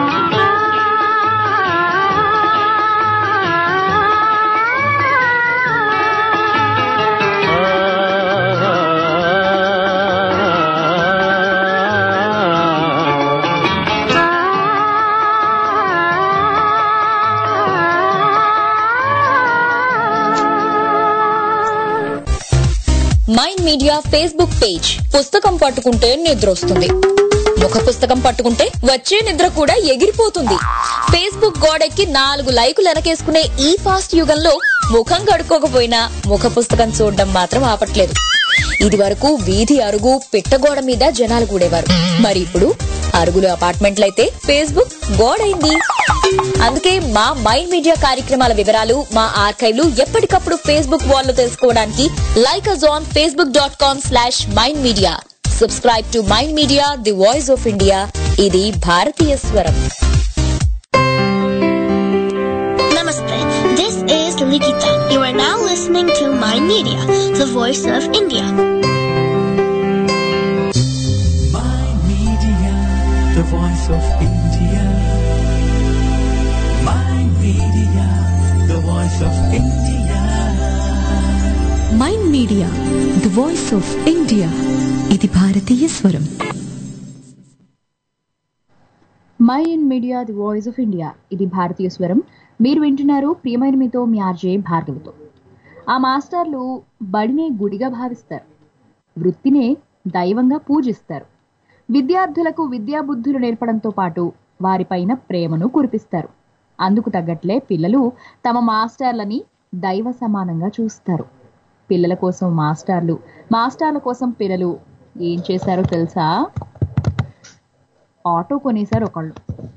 మైండ్ మీడియా ఫేస్బుక్ పేజ్ పుస్తకం పట్టుకుంటే నిద్ర వస్తుంది ముఖ పుస్తకం పట్టుకుంటే వచ్చే నిద్ర కూడా ఎగిరిపోతుంది ఫేస్బుక్ గోడెక్కి నాలుగు లైకులు వెనకేసుకునే ఈ ఫాస్ట్ యుగంలో ముఖం కడుక్కోకపోయినా ముఖ పుస్తకం చూడడం మాత్రం ఆపట్లేదు ఇది వరకు వీధి అరుగు పిట్టగోడ మీద జనాలు కూడేవారు మరి ఇప్పుడు అరుగులు అపార్ట్మెంట్లయితే ఫేస్బుక్ గోడైంది అందుకే మా మైండ్ మీడియా కార్యక్రమాల వివరాలు మా ఆర్కైవ్లు ఎప్పటికప్పుడు ఫేస్బుక్ వాల్ లో తెలుసుకోవడానికి like us on Facebook dot com slash mind media subscribe to mind media the voice of India ఇది భారతీయ స్వరం Namaste. This is Likita. You are now listening to My Media, the voice of India. My Media, the voice of India. My Media, the voice of India. Mind media the voice of India ఇది భారతీయ స్వరం my in media the voice of India ఇది భారతీయ స్వరం మీరు వింటున్నారు ప్రియమైన మీతో మీ ఆర్జే భార్గవితో ఆ మాస్టర్లు బడినే గుడిగా భావిస్తారు వృత్తినే దైవంగా పూజిస్తారు విద్యార్థులకు విద్యాబుద్ధులు నేర్పడంతో పాటు వారిపైన ప్రేమను కురిపిస్తారు అందుకు తగ్గట్లే పిల్లలు తమ మాస్టర్లని దైవ సమానంగా చూస్తారు పిల్లల కోసం మాస్టర్లు మాస్టర్ల కోసం పిల్లలు ఏం చేశారో తెలుసా ఆటో కొనేశారు ఒకళ్ళు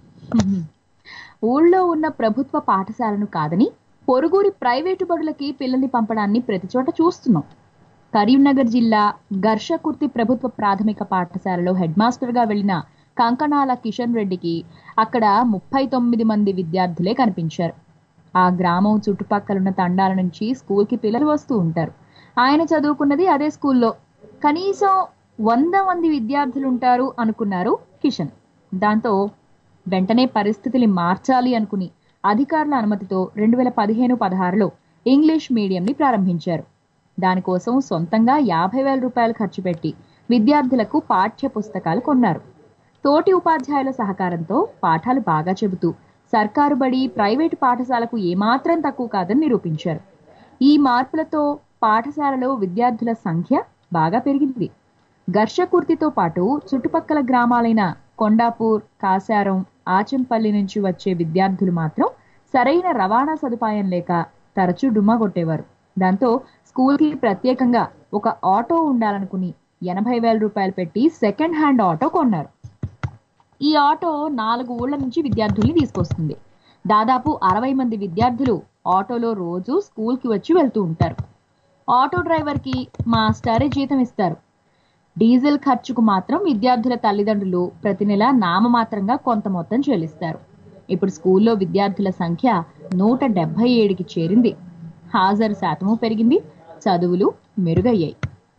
ఊళ్ళో ఉన్న ప్రభుత్వ పాఠశాలను కాదని పొరుగురి ప్రైవేటు బడులకి పిల్లల్ని పంపడాన్ని ప్రతిచోట చూస్తున్నాం కరీంనగర్ జిల్లా ఘర్షకుర్తి ప్రభుత్వ ప్రాథమిక పాఠశాలలో హెడ్ మాస్టర్గా వెళ్లిన కంకణాల కిషన్ రెడ్డికి అక్కడ ముప్పై తొమ్మిది మంది విద్యార్థులే కనిపించారు ఆ గ్రామం చుట్టుపక్కలున్న తండాల నుంచి స్కూల్కి పిల్లలు వస్తూ ఉంటారు ఆయన చదువుకున్నది అదే స్కూల్లో కనీసం వంద మంది విద్యార్థులు ఉంటారు అనుకున్నారు కిషన్ దాంతో వెంటనే పరిస్థితిని మార్చాలి అనుకుని అధికారుల అనుమతితో రెండు వేల పదిహేను పదహారులో ఇంగ్లీష్ మీడియంని ప్రారంభించారు దానికోసం సొంతంగా యాభై వేల రూపాయలు ఖర్చు పెట్టి విద్యార్థులకు పాఠ్య పుస్తకాలు కొన్నారు తోటి ఉపాధ్యాయుల సహకారంతో పాఠాలు బాగా చెబుతూ సర్కారు బడి ప్రైవేటు పాఠశాలకు ఏమాత్రం తక్కువ కాదని నిరూపించారు ఈ మార్పులతో పాఠశాలలో విద్యార్థుల సంఖ్య బాగా పెరిగింది ఘర్షకుర్తితో పాటు చుట్టుపక్కల గ్రామాలైన కొండాపూర్ కాసారం ఆచంపల్లి నుంచి వచ్చే విద్యార్థులు మాత్రం సరైన రవాణా సదుపాయం లేక తరచూ డుమ్మా కొట్టేవారు దాంతో స్కూల్కి ప్రత్యేకంగా ఒక ఆటో ఉండాలనుకుని ఎనభై వేల రూపాయలు పెట్టి సెకండ్ హ్యాండ్ ఆటో కొన్నారు ఈ ఆటో నాలుగు ఊళ్ళ నుంచి విద్యార్థుల్ని తీసుకొస్తుంది దాదాపు అరవై మంది విద్యార్థులు ఆటోలో రోజు స్కూల్కి వచ్చి వెళ్తూ ఉంటారు ఆటో డ్రైవర్కి మాస్టారే జీతం ఇస్తారు డీజిల్ ఖర్చుకు మాత్రం విద్యార్థుల తల్లిదండ్రులు ప్రతి నెల నామమాత్రంగా కొంత మొత్తం చెల్లిస్తారు ఇప్పుడు స్కూల్లో విద్యార్థుల సంఖ్య నూట డెబ్బై ఏడుకి చేరింది హాజరు శాతము పెరిగింది చదువులు మెరుగయ్యాయి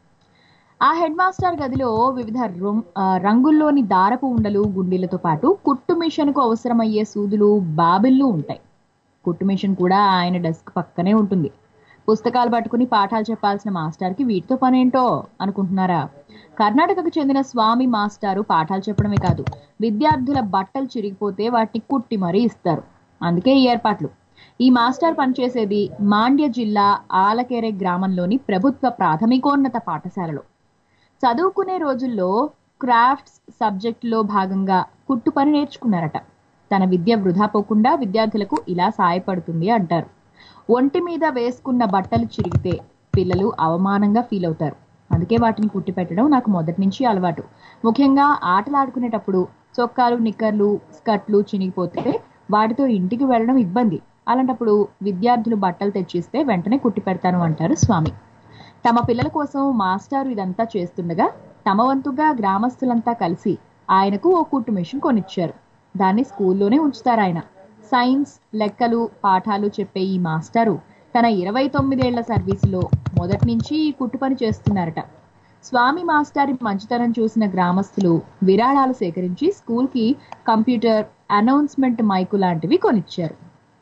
ఆ హెడ్ మాస్టర్ గదిలో వివిధ రం- ఆ, రంగుల్లోని దారపు ఉండలు గుండీలతో పాటు కుట్టు మిషన్కు అవసరమయ్యే సూదులు బాబిళ్ళు ఉంటాయి కుట్టు మిషన్ కూడా ఆయన డెస్క్ పక్కనే ఉంటుంది పుస్తకాలు పట్టుకుని పాఠాలు చెప్పాల్సిన మాస్టర్కి వీటితో పనేంటో అనుకుంటున్నారా కర్ణాటకకు చెందిన స్వామి మాస్టారు పాఠాలు చెప్పడమే కాదు విద్యార్థుల బట్టలు చిరిగిపోతే వాటిని కుట్టి మరీ ఇస్తారు అందుకే ఈ ఏర్పాట్లు ఈ మాస్టర్ పనిచేసేది మాండ్య జిల్లా ఆలకేరే గ్రామంలోని ప్రభుత్వ ప్రాథమికోన్నత పాఠశాలలో చదువుకునే రోజుల్లో క్రాఫ్ట్స్ సబ్జెక్టులో భాగంగా కుట్టు పని నేర్చుకున్నారట తన విద్య వృధా పోకుండా విద్యార్థులకు ఇలా సాయపడుతుంది అంటారు ఒంటి మీద వేసుకున్న బట్టలు చిరిగితే పిల్లలు అవమానంగా ఫీల్ అవుతారు అందుకే వాటిని కుట్టి పెట్టడం నాకు మొదటి నుంచి అలవాటు ముఖ్యంగా ఆటలు ఆడుకునేటప్పుడు చొక్కాలు నిక్కర్లు స్కర్ట్లు చినిగిపోతే వాటితో ఇంటికి వెళ్ళడం ఇబ్బంది అలాంటప్పుడు విద్యార్థులు బట్టలు తెచ్చిస్తే వెంటనే కుట్టి పెడతాను అంటారు స్వామి తమ పిల్లల కోసం మాస్టారు ఇదంతా చేస్తుండగా తమ వంతుగా గ్రామస్తులంతా కలిసి ఆయనకు ఓ కుట్టు మిషన్ కొనిచ్చారు దాన్ని స్కూల్లోనే ఉంచుతారు ఆయన సైన్స్ లెక్కలు పాఠాలు చెప్పే ఈ మాస్టారు తన ఇరవై తొమ్మిదేళ్ల సర్వీసులో మొదటి నుంచి ఈ కుట్టు పని చేస్తున్నారట స్వామి మాస్టారి మంచితనం చూసిన గ్రామస్తులు విరాళాలు సేకరించి స్కూల్కి కంప్యూటర్ అనౌన్స్మెంట్ మైకు లాంటివి కొనిచ్చారు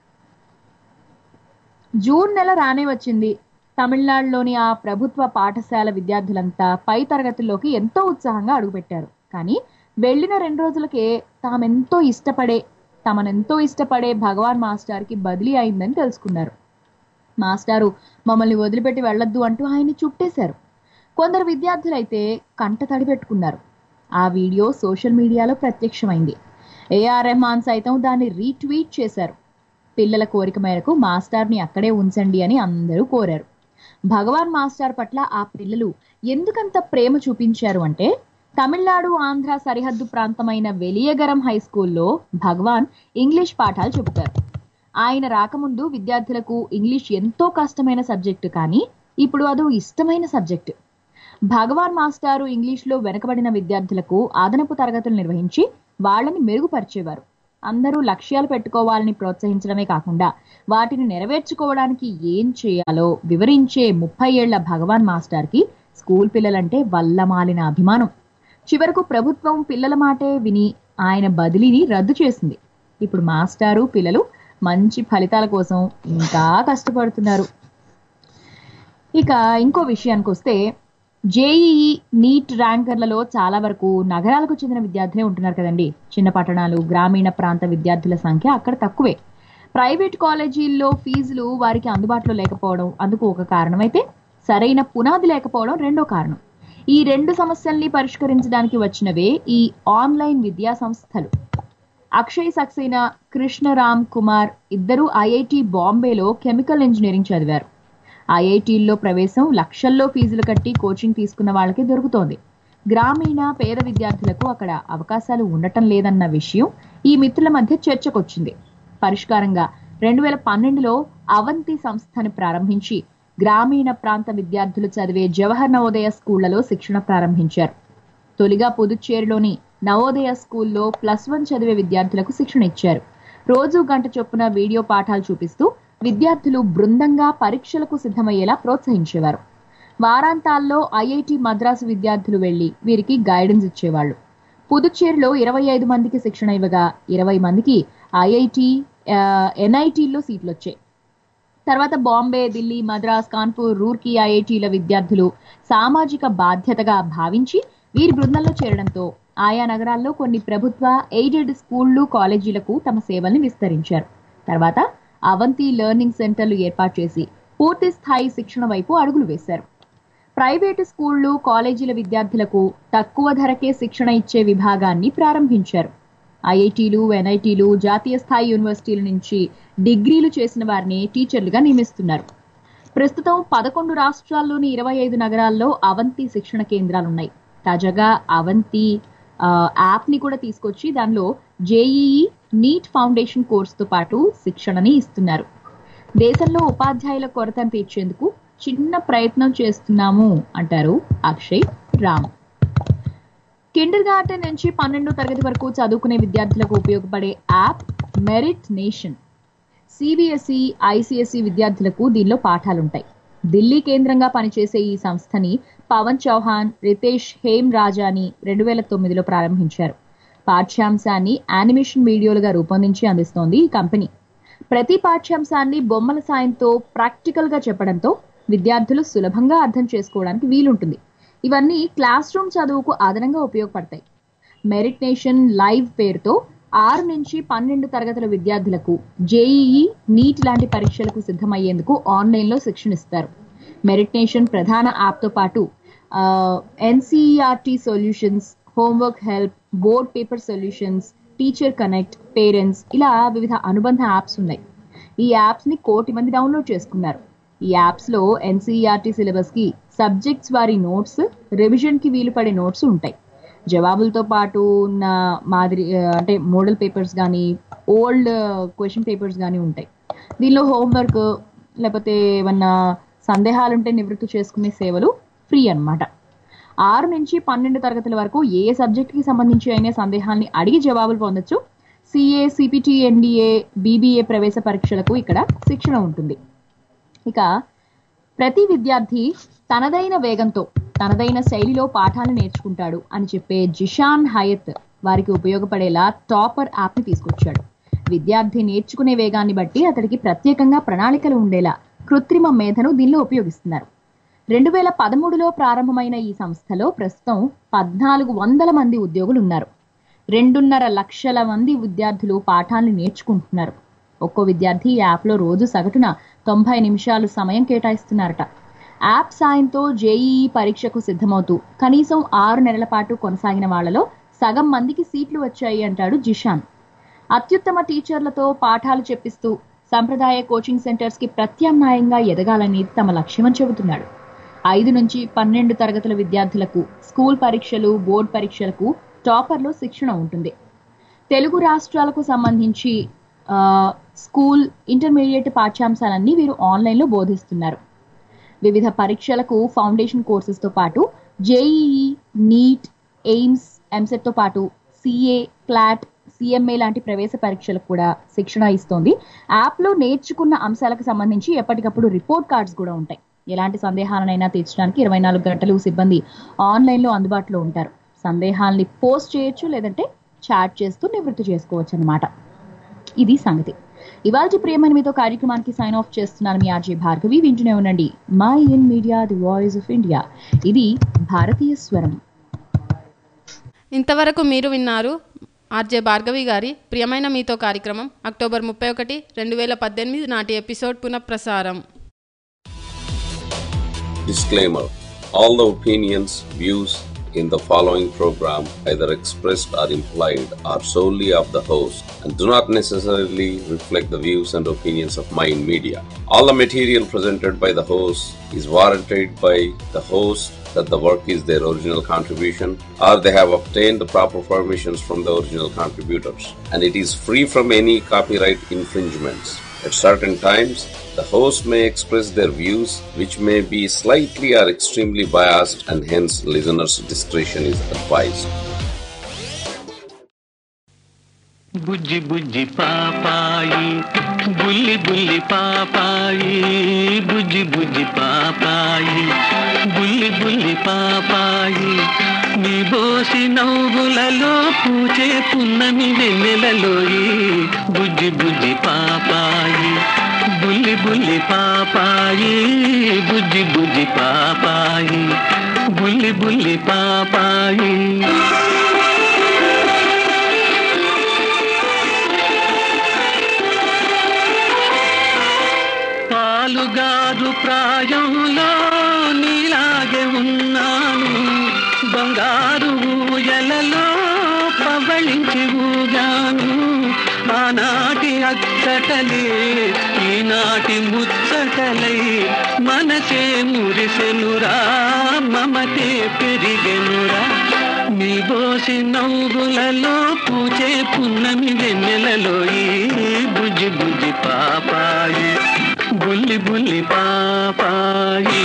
జూన్ నెల రానే వచ్చింది తమిళనాడులోని ఆ ప్రభుత్వ పాఠశాల విద్యార్థులంతా పై తరగతుల్లోకి ఎంతో ఉత్సాహంగా అడుగుపెట్టారు కానీ వెళ్ళిన రెండు రోజులకే తామెంతో ఇష్టపడే తమనెంతో ఇష్టపడే భగవాన్ మాస్టార్కి బదిలీ అయిందని తెలుసుకున్నారు మాస్టారు మమ్మల్ని వదిలిపెట్టి వెళ్ళొద్దు అంటూ ఆయన్ని చుట్టేశారు కొందరు విద్యార్థులైతే కంట తడి పెట్టుకున్నారు ఆ వీడియో సోషల్ మీడియాలో ప్రత్యక్షమైంది ఏఆర్ రెహమాన్ సైతం దాన్ని రీట్వీట్ చేశారు పిల్లల కోరిక మేరకు మాస్టార్ని అక్కడే ఉంచండి అని అందరూ కోరారు భగవాన్ మాస్టర్ పట్ల ఆ పిల్లలు ఎందుకంత ప్రేమ చూపించారు అంటే తమిళనాడు ఆంధ్ర సరిహద్దు ప్రాంతమైన వెలియగరం హై స్కూల్లో భగవాన్ ఇంగ్లీష్ పాఠాలు చెబుతారు ఆయన రాకముందు విద్యార్థులకు ఇంగ్లీష్ ఎంతో కష్టమైన సబ్జెక్టు కానీ ఇప్పుడు అదో ఇష్టమైన సబ్జెక్టు భగవాన్ మాస్టారు ఇంగ్లీష్లో వెనకబడిన విద్యార్థులకు అదనపు తరగతులు నిర్వహించి వాళ్ళని మెరుగుపరిచేవారు అందరూ లక్ష్యాలు పెట్టుకోవాలని ప్రోత్సహించడమే కాకుండా వాటిని నెరవేర్చుకోవడానికి ఏం చేయాలో వివరించే ముప్పై ఏళ్ల భగవాన్ మాస్టర్కి స్కూల్ పిల్లలంటే వల్లమాలిన అభిమానం చివరకు ప్రభుత్వం పిల్లల మాటే విని ఆయన బదిలీని రద్దు చేసింది ఇప్పుడు మాస్టారు పిల్లలు మంచి ఫలితాల కోసం ఇంకా కష్టపడుతున్నారు ఇక ఇంకో విషయానికి వస్తే జేఈఈ నీట్ ర్యాంకర్లలో చాలా వరకు నగరాలకు చెందిన విద్యార్థులే ఉంటున్నారు కదండి చిన్న పట్టణాలు గ్రామీణ ప్రాంత విద్యార్థుల సంఖ్య అక్కడ తక్కువే ప్రైవేట్ కాలేజీల్లో ఫీజులు వారికి అందుబాటులో లేకపోవడం అందుకు ఒక కారణమైతే సరైన పునాది లేకపోవడం రెండో కారణం ఈ రెండు సమస్యల్ని పరిష్కరించడానికి వచ్చినవే ఈ ఆన్లైన్ విద్యా సంస్థలు అక్షయ్ సక్సేనా కృష్ణరామ్ కుమార్ ఇద్దరు ఐఐటి బాంబేలో కెమికల్ ఇంజనీరింగ్ చదివారు ఐఐటీల్లో ప్రవేశం లక్షల్లో ఫీజులు కట్టి కోచింగ్ తీసుకున్న వాళ్ళకి దొరుకుతోంది గ్రామీణ పేద విద్యార్థులకు అక్కడ అవకాశాలు ఉండటం లేదన్న విషయం ఈ మిత్రుల మధ్య చర్చకొచ్చింది పరిష్కారంగా రెండు వేల పన్నెండులో అవంతి సంస్థని ప్రారంభించి గ్రామీణ ప్రాంత విద్యార్థులు చదివే జవహర్ నవోదయ స్కూళ్లలో శిక్షణ ప్రారంభించారు తొలిగా పుదుచ్చేరిలోని నవోదయ స్కూల్లో ప్లస్ వన్ చదివే విద్యార్థులకు శిక్షణ ఇచ్చారు రోజు గంట చొప్పున వీడియో పాఠాలు చూపిస్తూ విద్యార్థులు బృందంగా పరీక్షలకు సిద్ధమయ్యేలా ప్రోత్సహించేవారు వారాంతాల్లో ఐఐటి మద్రాసు విద్యార్థులు వెళ్లి వీరికి గైడెన్స్ ఇచ్చేవాళ్లు పుదుచ్చేరిలో ఇరవై ఐదు మందికి శిక్షణ ఇవ్వగా ఇరవై మందికి ఐఐటి ఎన్ఐటీల్లో సీట్లు వచ్చాయి తర్వాత బాంబే ఢిల్లీ మద్రాస్ కాన్పూర్ రూర్కీ ఐఐటీల విద్యార్థులు సామాజిక బాధ్యతగా భావించి వీరి బృందంలో చేరడంతో ఆయా నగరాల్లో కొన్ని ప్రభుత్వ ఎయిడెడ్ స్కూళ్లు కాలేజీలకు తమ సేవల్ని విస్తరించారు తర్వాత అవంతి లెర్నింగ్ సెంటర్లు ఏర్పాటు చేసి పూర్తి స్థాయి శిక్షణ వైపు అడుగులు వేశారు ప్రైవేటు స్కూళ్లు కాలేజీల విద్యార్థులకు తక్కువ ధరకే శిక్షణ ఇచ్చే విభాగాన్ని ప్రారంభించారు ఐఐటీలు ఎన్ఐటీలు జాతీయ స్థాయి యూనివర్సిటీల నుంచి డిగ్రీలు చేసిన వారిని టీచర్లుగా నియమిస్తున్నారు ప్రస్తుతం పదకొండు రాష్ట్రాల్లోని ఇరవై ఐదు నగరాల్లో అవంతి శిక్షణ కేంద్రాలున్నాయి తాజాగా అవంతి ఆ, యాప్ని కూడా తీసుకొచ్చి దానిలో జేఈఈ నీట్ ఫౌండేషన్ కోర్సుతో పాటు శిక్షణని ఇస్తున్నారు దేశంలో ఉపాధ్యాయుల కొరతను తీర్చేందుకు చిన్న ప్రయత్నం చేస్తున్నాము అంటారు అక్షయ్ రామ్ కిండర్ గార్టెన్ నుంచి పన్నెండో తరగతి వరకు చదువుకునే విద్యార్థులకు ఉపయోగపడే app merit nation CBSE ICSE విద్యార్థులకు దీనిలో పాఠాలుంటాయి ఢిల్లీ కేంద్రంగా పనిచేసే ఈ సంస్థని పవన్ చౌహాన్ రితేష్ హేమ్ రాజాని రెండు వేల తొమ్మిదిలో ప్రారంభించారు పాఠ్యాంశాన్ని యానిమేషన్ వీడియోలుగా రూపొందించి అందిస్తోంది ఈ కంపెనీ ప్రతి పాఠ్యాంశాన్ని బొమ్మల సాయంతో ప్రాక్టికల్ గా చెప్పడంతో విద్యార్థులు సులభంగా అర్థం చేసుకోవడానికి వీలుంటుంది ఇవన్నీ క్లాస్ రూమ్ చదువుకు అదనంగా ఉపయోగపడతాయి మెరిట్ నేషన్ లైవ్ పేరుతో ఆరు నుంచి పన్నెండు తరగతుల విద్యార్థులకు జేఈఈ నీట్ లాంటి పరీక్షలకు సిద్ధమయ్యేందుకు ఆన్లైన్లో శిక్షణ ఇస్తారు మెరిట్ నేషన్ ప్రధాన యాప్తో పాటు NCERT solutions homework help board paper solutions teacher connect parents ఇలా వివిధ అనుబంధ యాప్స్ ఉన్నాయి ఈ యాప్స్ ని కోటి మంది డౌన్లోడ్ చేసుకున్నారు ఈ యాప్స్ లో ఎన్సీఈఆర్టీ సిలబస్ కి సబ్జెక్ట్స్ వారి నోట్స్ రివిజన్ కి వీలు పడే నోట్స్ ఉంటాయి జవాబులతో పాటు ఉన్న మాదిరి ఆ, అంటే మోడల్ పేపర్స్ కానీ ఓల్డ్ క్వశ్చన్ పేపర్స్ కానీ ఉంటాయి దీనిలో హోంవర్క్ లేకపోతే ఏమన్నా సందేహాలుంటే నివృత్తి చేసుకునే సేవలు ఫ్రీ అన్నమాట ఆరు నుంచి పన్నెండు తరగతుల వరకు ఏ ఏ సబ్జెక్ట్కి సంబంధించి అయినా సందేహాల్ని అడిగి జవాబులు పొందొచ్చు సిఏ సిపిటి ఎన్డీఏ బీబీఏ ప్రవేశ పరీక్షలకు ఇక్కడ శిక్షణ ఉంటుంది ఇక ప్రతి విద్యార్థి తనదైన వేగంతో తనదైన శైలిలో పాఠాలు నేర్చుకుంటాడు అని చెప్పే జిషాన్ హయత్ వారికి ఉపయోగపడేలా టాపర్ యాప్ని తీసుకొచ్చాడు విద్యార్థి నేర్చుకునే వేగాన్ని బట్టి అతడికి ప్రత్యేకంగా ప్రణాళికలు ఉండేలా కృత్రిమ మేధను దీనిలో ఉపయోగిస్తున్నారు రెండు వేల పదమూడులో ప్రారంభమైన ఈ సంస్థలో ప్రస్తుతం పద్నాలుగు వందల మంది ఉద్యోగులు ఉన్నారు రెండున్నర లక్షల మంది విద్యార్థులు పాఠాలను నేర్చుకుంటున్నారు ఒక్కో విద్యార్థి ఈ యాప్లో రోజు సగటున తొంభై నిమిషాలు సమయం కేటాయిస్తున్నారట యాప్ సాయంతో జేఈఈ పరీక్షకు సిద్ధమవుతూ కనీసం ఆరు నెలల పాటు కొనసాగిన వాళ్లలో సగం మందికి సీట్లు వచ్చాయి అంటాడు జిషాన్ అత్యుత్తమ టీచర్లతో పాఠాలు చెప్పిస్తూ సంప్రదాయ కోచింగ్ సెంటర్స్ కి ప్రత్యామ్నాయంగా ఎదగాలని తమ లక్ష్యమని చెబుతున్నాడు ఐదు నుంచి పన్నెండు తరగతుల విద్యార్థులకు స్కూల్ పరీక్షలు బోర్డు పరీక్షలకు టాపర్లో శిక్షణ ఉంటుంది తెలుగు రాష్ట్రాలకు సంబంధించి ఆ, స్కూల్ ఇంటర్మీడియట్ పాఠ్యాంశాలన్నీ వీరు ఆన్లైన్లో బోధిస్తున్నారు వివిధ పరీక్షలకు ఫౌండేషన్ కోర్సెస్తో పాటు జేఈఈ నీట్ ఎయిమ్స్ ఎంసెట్తో పాటు సిఏ క్లాట్ సిఎంఏ లాంటి ప్రవేశ పరీక్షలకు కూడా శిక్షణ ఇస్తోంది యాప్లో నేర్చుకున్న అంశాలకు సంబంధించి ఎప్పటికప్పుడు రిపోర్ట్ కార్డ్స్ కూడా ఉంటాయి ఎలాంటి సందేహాలనైనా తీర్చడానికి ఇరవై నాలుగు గంటలు సిబ్బంది ఆన్లైన్లో అందుబాటులో ఉంటారు సందేహాల్ని పోస్ట్ చేయొచ్చు లేదంటే చాట్ చేస్తూ నివృత్తి చేసుకోవచ్చు అనమాట ఇది సంగతి ఇవాళ ప్రియమైన మీతో కార్యక్రమానికి సైన్ ఆఫ్ చేస్తున్నాను మీ ఆర్జే భార్గవి వింటూనే ఉండండి my in media the voice of India ఇది భారతీయ స్వరం ఇంతవరకు మీరు విన్నారు ఆర్జే భార్గవి గారి ప్రియమైన మీతో కార్యక్రమం అక్టోబర్ ముప్పై ఒకటి రెండు వేల పద్దెనిమిది నాటి ఎపిసోడ్ పునఃప్రసారం Disclaimer All the opinions, views in the following program, either expressed or implied, are solely of the host and do not necessarily reflect the views and opinions of Mind Media. All the material presented by the host is warranted by the host that the work is their original contribution or they have obtained the proper permissions from the original contributors and it is free from any copyright infringements. At certain times, the host may express their views which may be slightly or extremely biased and hence listeners' discretion is advised. బుజ్జి బుజ్జి పాపాయి బుల్లి బుల్లి పాపాయి బుజ్జి బుజ్జి పాపాయి బుల్లి బుల్లి పాపాయి నీ బోసి నవ్వులలో పూచే పున్నమి వెన్నెలలోయి బుజ్జి బుజ్జి పాపాయి బుల్లి బుల్లి పాపాయి బుజ్జి బుజ్జి పాపాయి బుల్లి బుల్లి పాపాయి పాలుగారు ప్రాయంలో నీలాగే ఉన్నాను బంగారు ఊయలలో పవళించి ఊగాను ఆనాటి అచ్చటలే ఈనాటి ముచ్చటలై మనసే మురిసెనురా మమతే పెరిగెనురా నీ బోసి నవ్వులలో పూచే పున్నమి వెన్నెలలో ఈ బుజ్జి బుజ్జి పాపాయి బుల్లి బుల్లి పాపాయి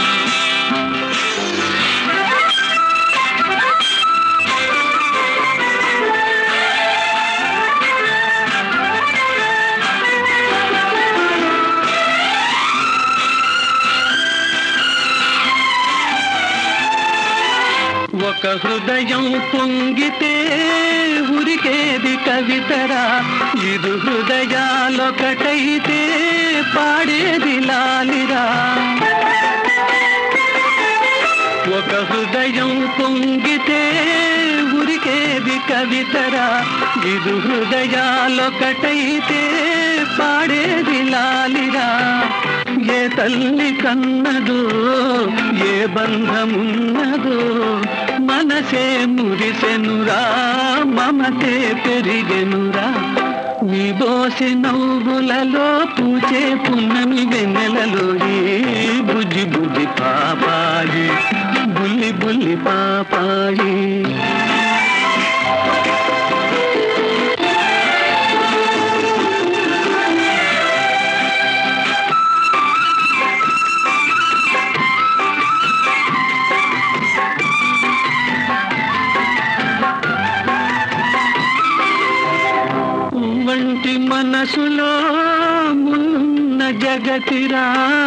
ఒక హృదయం పొంగితే ఉరికేది కవితరా ఇరు హృదయాలొకటైతే పాడేది లాలిరా ఒక హృదయం పొంగితే ఉరికేది కవితరా ఇరు హృదయాలొకటైతే పాడేది లాలిరా ఏ తల్లి కన్నదో ఏ బంధమున్నదో మనసే మురిసెనురా మమతే పెరిగెనురా నీ బోసి నవ్వులలో పూచే పున్నమి వెన్నెలలో ఈ బుజ్జి బుజ్జి పాపాయి బుల్లి బుల్లి పాపాయి వంటి మనసులో మున్న జగతిరా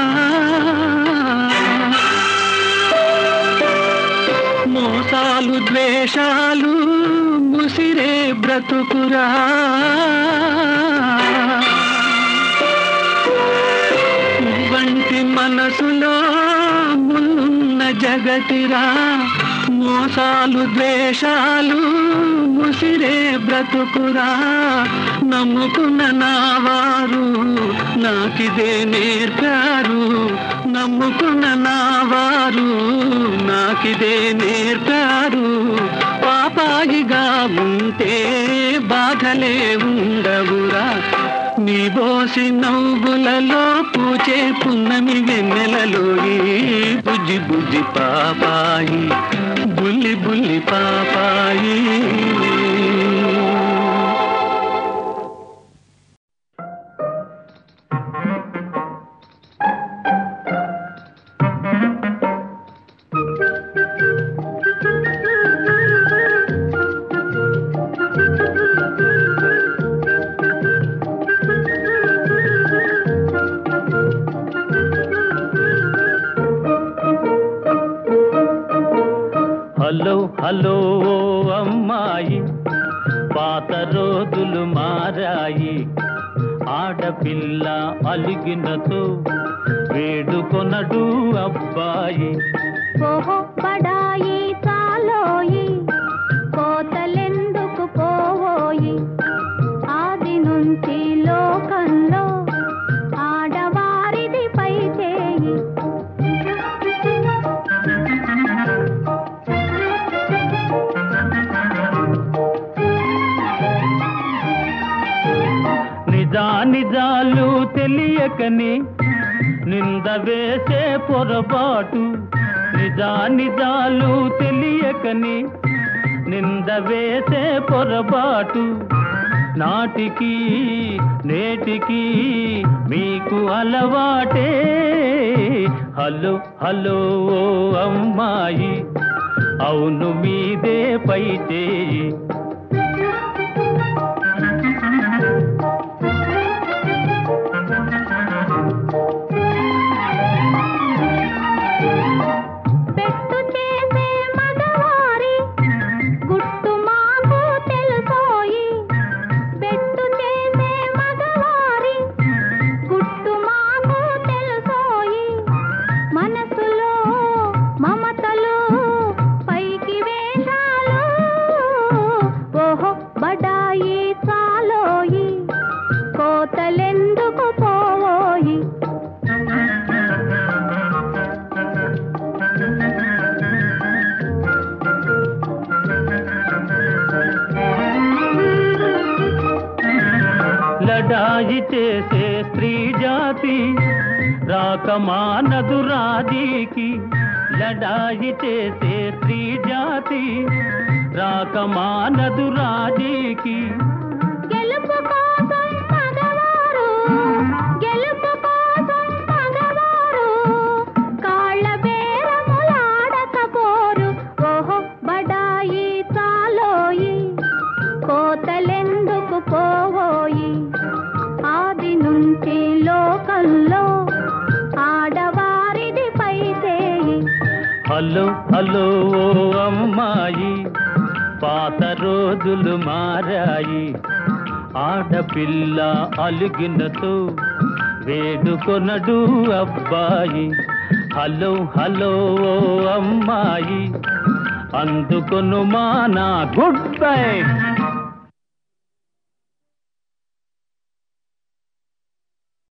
మోసాలు ద్వేషాలు ముసిరే బ్రతుకురా వంటి మనసులో మున్న జగతిరా మోసాలు ద్వేషాలు ముసిరే బ్రతుకురా నమ్ముకున్న నావారు నాకిదే నేర్పారు నమ్ముకున్న నావారు నాకిదే నేర్పారు పాపాయిగా ఉంటే బాధలే ఉండవురా నీ బోసి నవ్వులలో పూచే పున్నమి వెన్నెలలో ఈ బుజ్జి బుజ్జి పాపాయి బుల్లి బుల్లి పాపాయి హలో హలో ఓ అమ్మాయి పాత రోజులు మారాయి ఆడపిల్ల అలిగినతో వేడుకొనడు అబ్బాయి ఓహో బడాయి చాలోయి కోతలెందుకు పోవోయి ఆది నుంచి లోకంలో ఆడవారిది పై చేయి నిజా నిజాలు తెలియకని నింద వేసే పొరపాటు నిజా నిజాలు తెలియకని నింద వేసే పొరపాటు నాటికి నేటికి మీకు అలవాటే హలో హలో ఓ అమ్మాయి అవును మీదే పై చేయి పెట్టు చేసే మగవారి గుట్టు మాకు తెలుసోయి పెట్టు చేసే మగవారి గుట్టు మాకు తెలుసోయి మనసులో మమతలు పైకి వేషాలు ఓహో బడాయి చాలోయి కోతలెందుకు పోవోయి లడాయి చేసే స్త్రీ జాతి రాకమానదు రాజీకి లడాయి చేసే స్త్రీ జాతి రాకమానదు రాజీకి గెలుపు కోసం మగవారు గెలుపు కోసం మగవారు కాళ్ళ బేరములాడకపోరు ఓహో బడాయి చాలోయి కోతలెందుకు పోవోయి ఆది నుంచి లోకంలో ఆడవారిది పై చేయి హలో హలో ఓ అమ్మాయి పాత రోజులు మారాయి ఆడపిల్ల అలిగినతో వేడుకొనడు అబ్బాయి హలో హలో ఓ అమ్మాయి అందుకొను మా నా గుడ్ బై